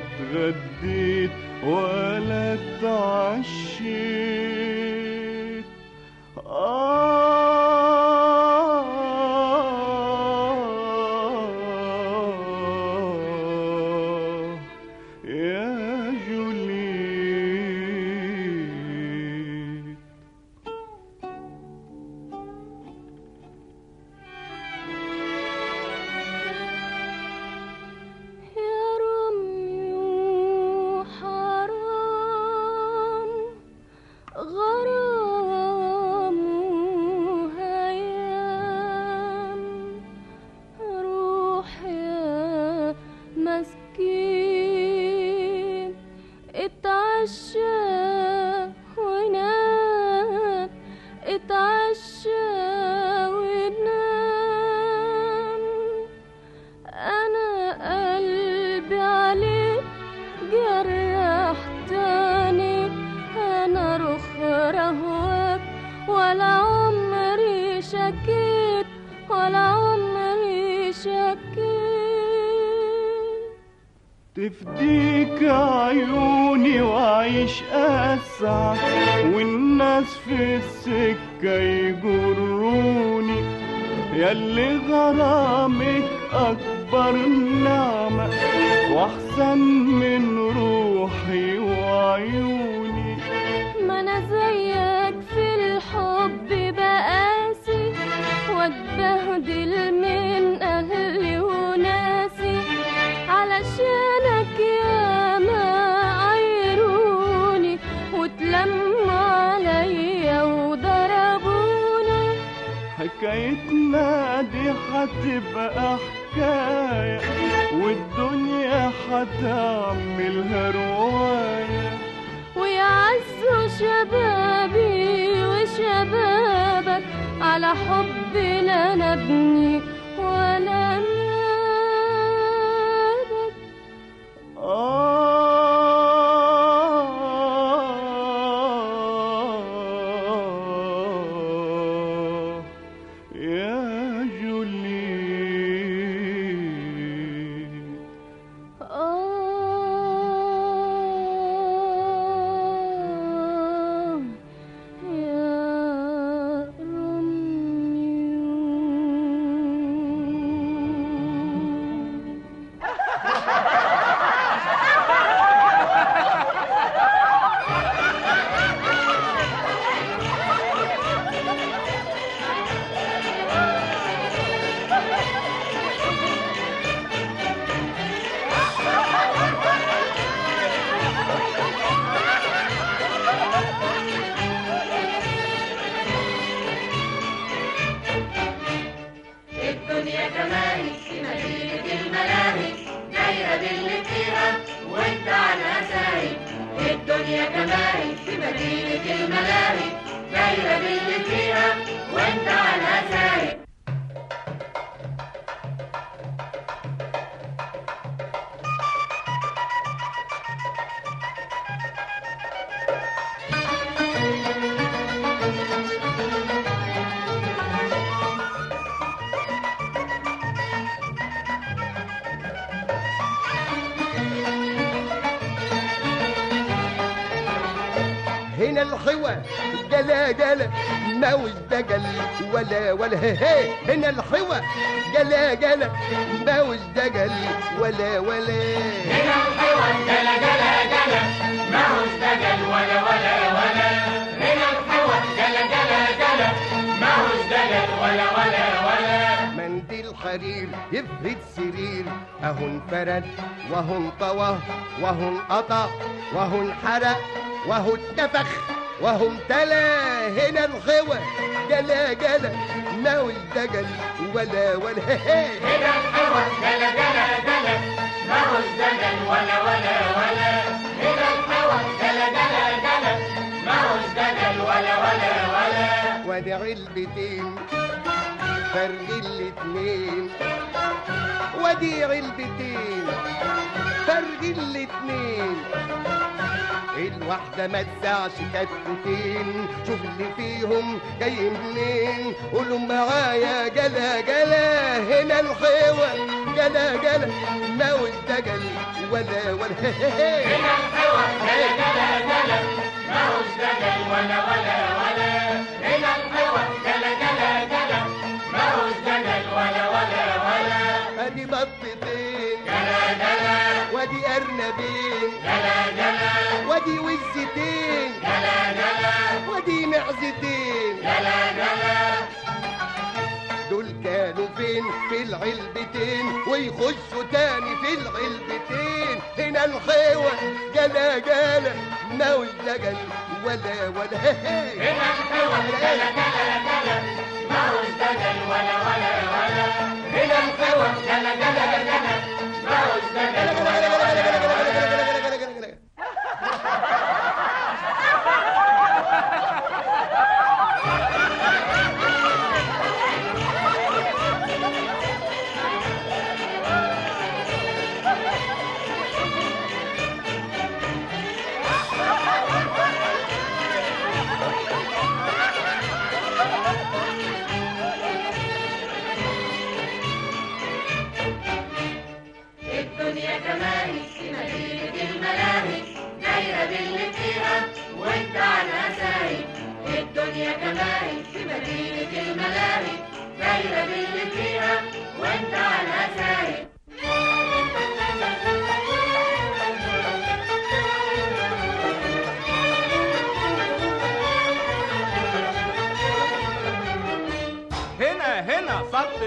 تفديك عيوني وأعيش أسعد والناس في السكة يجروني ياللي غرامك أكبر نعمة وأحسن من روحي وعيوني ما انا زيك في الحب بقاسي واتبهدل من اهلي وناسي علشانك يا ما عيروني وتلموا عليا وضربوني حكايتنا دي هتبقى حكاية والدنيا هتعملها رواية ويعزوا شبابي وشبابك على حب لا نبني ولا نابك آه يا جولي آه يا الدنيا كمالي في مدينة الملاهي دايرة باللي فيها وانت على ساهي الدنيا كمالي في مدينة الملاهي دايرة باللي فيها وانت على ساهي هنا الحوى جلا جلا موز دجل ولا ولا هي هي هنا الحوى جلا جلا موز دجل ولا ولا هنا الحوى جلا جلا جلا ما هو ازدجل ولا ولا ولا هنا الحوى جلا جلا جلا ما هو ازدجل ولا ولا ولا منديل حرير يفرد سرير اهو انفرد وهو انطوى وهو انقطع وهو انحرق وهو اتنفخ وهو امتلى هنا الخوى جلا جلا ما ازدجل ولا ولا هي هي هنا الحوى جلا جلا جلا ما هو ازدجل ولا ولا ولا هنا الحوى جلا جلا جلا ما هو ازدجل ولا ولا ولا وادي علبتين فرق الاتنين وادي علبتين فرق الاتنين الواحدة ما تسعش كتفتين شوف اللي فيهم جاي منين قولوا معايا جلا جلا هنا الحوى جلا جلا ما والدجل ولا ولا هنا الحوى جلا جلا جلا ما هو ازدجل ولا ولا ولا هنا الحوى جلا جلا جلا ما هو ازدجل ولا ولا ولا ادي بطتين جلا جلا وادي ارنبين جلا جلا وادي وزتين جلا جلا وادي معزتين جلا جلا دول كانوا فين في العلبتين ويخشوا تاني في العلبتين هنا الخيوة جلا جلا ما وزجل ولا ولا هنا الحوى جلا جلا جلا ما هو ازدجل ولا ولا ولا هنا الحوى جلا جلا جلا ما هو ازدجل ولا ولا ولا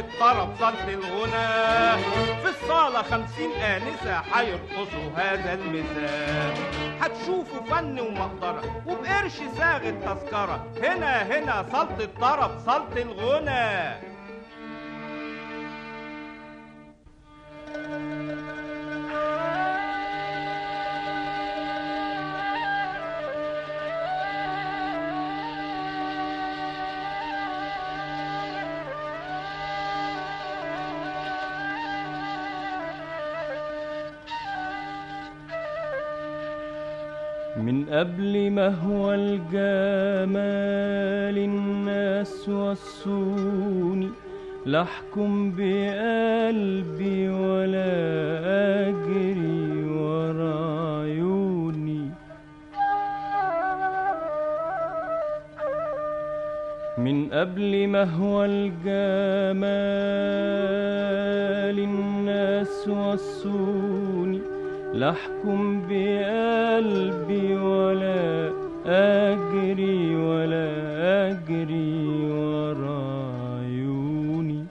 الطرب صلت الغنى في الصالة خمسين آنسة هيرقصوا هذا المساء هتشوفوا فن ومقدرة وبقرش ساغ التذكرة هنا هنا صلت الطرب صلت الغنى من قبل ما هو الجمال الناس وصوني لا احكم بقلبي ولا اجري ورا عيوني من قبل ما هو الجمال الناس وصوني لا احكم بقلبي ولا اجري ولا اجري ورا عيوني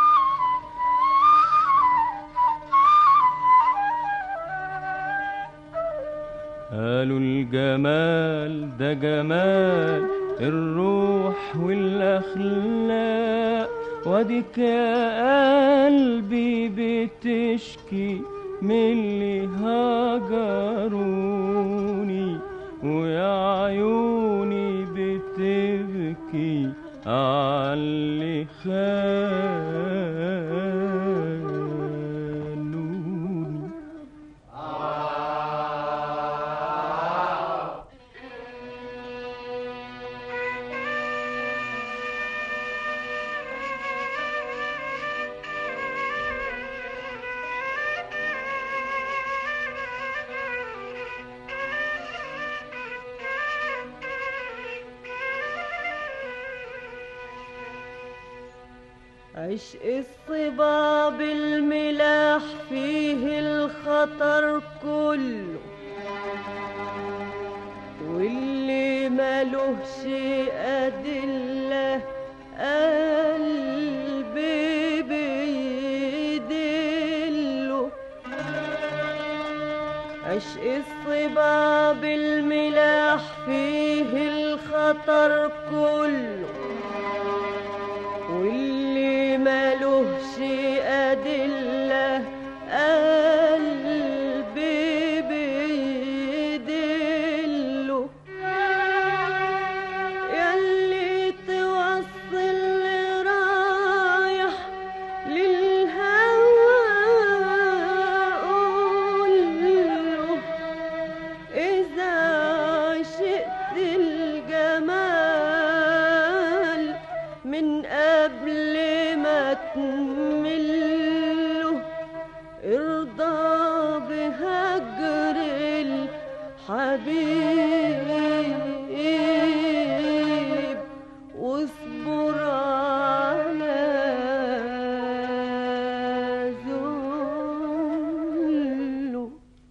قالوا الجمال ده جمال الروح والاخلاق واديك يا قلبي بتشكي من اللي هجروني ويا عيوني بتبكي عاللي خانوني عشق الصباب الملاح فيه الخطر كله واللي ملوش أدلة قلبي بيدله عشق الصباب الملاح فيه الخطر كله واللي ملوش أدلة قلبي بيدله ياللي توصل رايح للهوى قوله إذا عشقت الجمال من قبل ما تمله ارضى بهجر الحبيب واصبر على ذله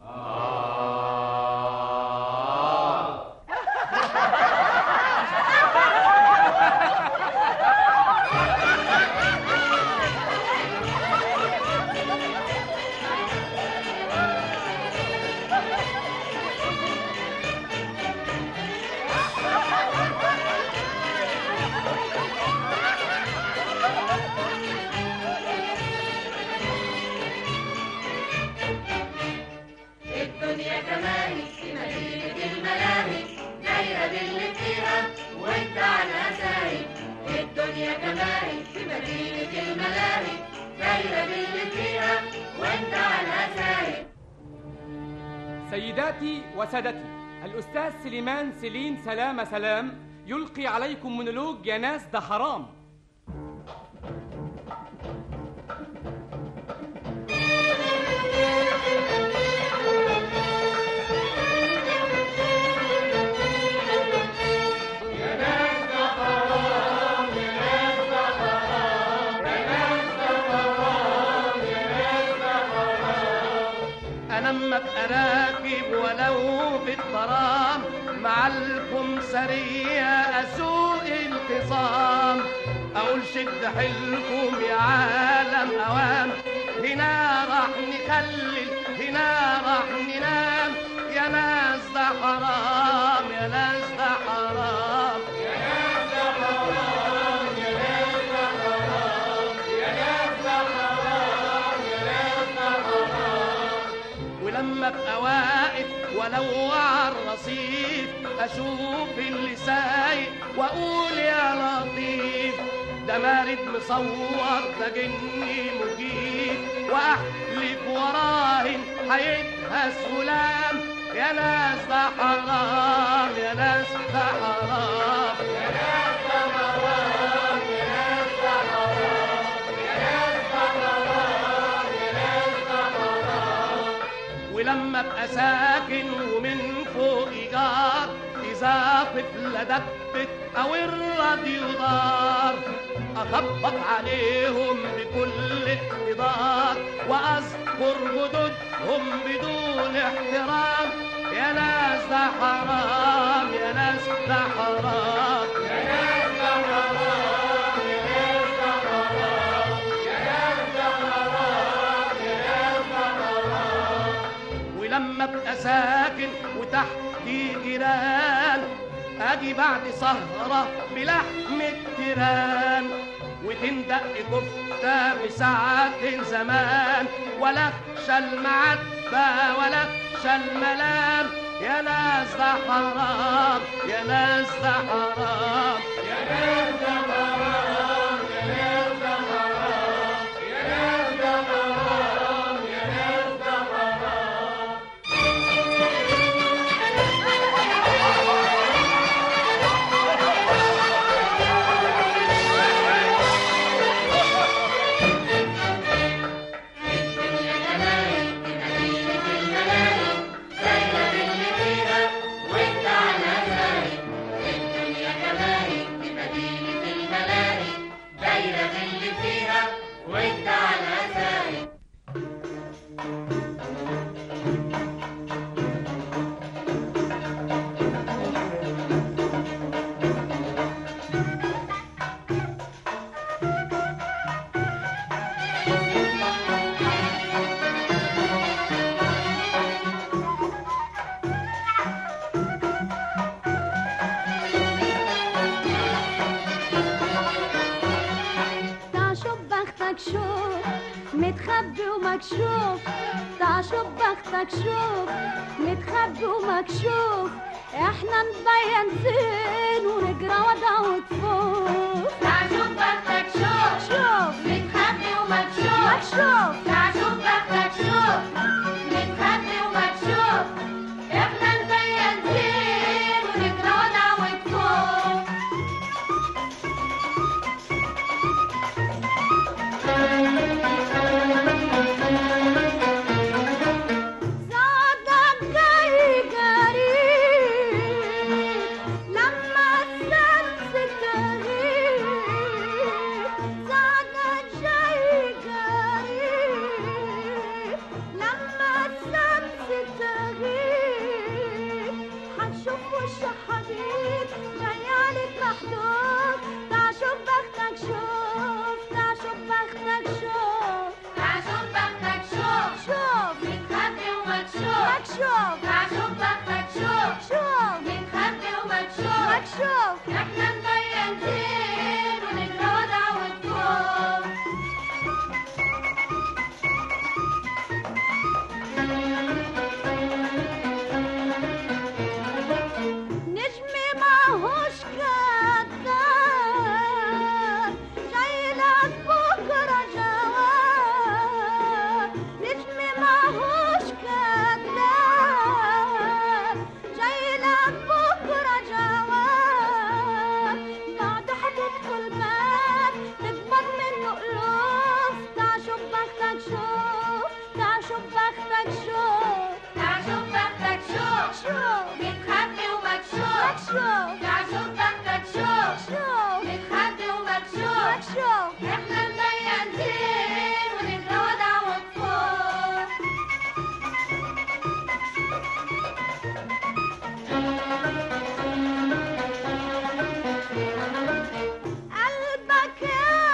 الدنيا كمان في مدينة الملاهي دايرة باللي فيها وانت على سايق الدنيا كمان في مدينة الملاهي دايرة باللي فيها وانت على سايق سيداتي وسادتي الأستاذ سليمان سليم سلام سلام يلقي عليكم مونولوج يا ناس ده حرام انا اما ابقى راكب ولو بالظلام مع الكمسرية اسوق الخصام اقول شد حيلكم يا عالم اوام هنا راح نخلل هنا راح ننام يا ناس ده حرام يا ناس ده حرام يا ناس ده حرام يا ناس ده حرام يا ناس ده حرام يا ناس ده حرام ولما ابقى واقف ولو على الرصيف اشوف اللي سايق واقول يا لطيف ده مارد مصور ده جني مجيب واحلف وراهن هيدهس غلام يا ناس ده حرام يا ناس ده حرام يا ناس ده حرام يا ناس ده حرام يا ناس ده حرام يا ناس ده حرام ولما ابقى ساكن ومن فوق ايجار اذا طفله دبت او الراديو دار اخبط عليهم بكل اقتدار واذكر جدودهم بدون احترام يا ناس ده حرام يا ناس ده حرام يا ناس ده حرام يا ناس ده حرام يا ناس ده حرام يا ناس ده حرام ولما ابقى ساكن وتحتي جيران اجي بعد سهرة بلحم التيران وتندق كفتة بساعة زمان ولا اخشى المعدة ولا اخشى الملام يا ناس ده حرام يا ناس ده حرام يا ناس ده حرام يا ناس ده حرام يا ناس ده حرام يا ناس ده حرام وانت على ذلك الدنيا كمالك بمدينة الملاهي دايرة اللي فيها وانت على ذلك تعال شوف بختك شوف متخبي ومكشوف تعال شوف بختك شوف متخبي ومكشوف احنا نبين زين ونجرى وضع وتفوق تعال شوف بختك شوف شوف متخبي ومكشوف مكشوف تعال شوف بختك شوف متخبي ومكشوف احنا نبين زين ونجرى وضع وتفوق صعدك جاي قريب لما الشمس تغيب صعدك جاي قريب لما الشمس تغيب حتشوف وش حبيب جاي عليك محدود تعال شوف بختك شوف تعال شوف بختك شوف تعال شوف بختك شوف شوف متخبي ومكشوف مكشوف تعال شوف بختك شوف شوف متخبي ومكشوف مكشوف احنا نبين زين ونجرى وضع وتفوق نجمي ماهوش كذاب جاي لك بكرة جواب نجمي ماهوش كذاب جاي لك بكرة جواب بعد حتدخل باب تقبض منه قلوب تعال شوف بختك شوف تعال شوف بختك شوف تعال شوف بختك شوف شوف متخبي ومكشوف مكشوف تعال شوف بختك شوف شوف متخبي ومكشوف مكشوف احنا نبين زين ونجرى وضع وتفوق قلبك يا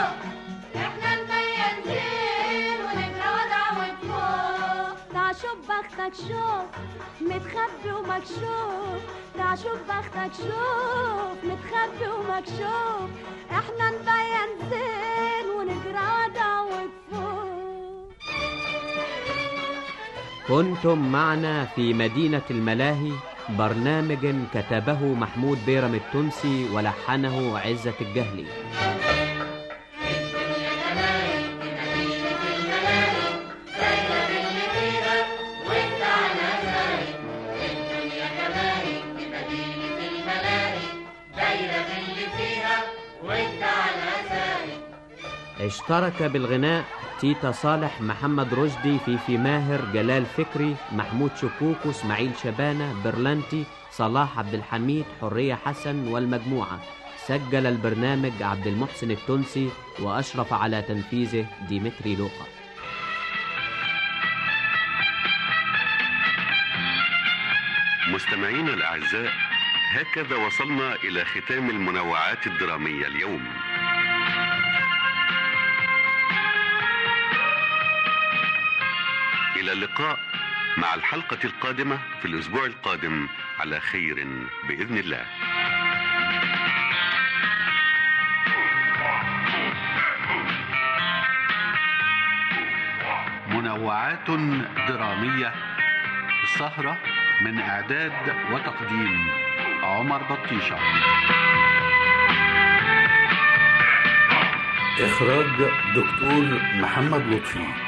شوف احنا نبين زين ونجرى ودع وفوق تع شوف بختك شوف متخبي ومكشوف تع شوف بختك شوف متخبي ومكشوف احنا نبين زين ونجرى ودع وفوق كنتم معنا في مدينة الملاهي برنامج كتبه محمود بيرم التونسي ولحنه عزة الجهلي وانت على ذلك الدنيا كمالي بمدينة الملاهي دايرة باللي فيها وانت على ذلك اشترك بالغناء تيتا صالح محمد رشدي فيفي ماهر جلال فكري محمود شكوكو اسماعيل شبانة برلانتي صلاح عبد الحميد حرية حسن والمجموعة سجل البرنامج عبد المحسن التونسي وأشرف على تنفيذه ديمتري لوقا مستمعينا الأعزاء هكذا وصلنا إلى ختام المنوعات الدرامية اليوم إلى اللقاء مع الحلقة القادمة في الأسبوع القادم على خير بإذن الله منوعات درامية السهرة من إعداد وتقديم عمر بطيشة إخراج دكتور محمد لطفي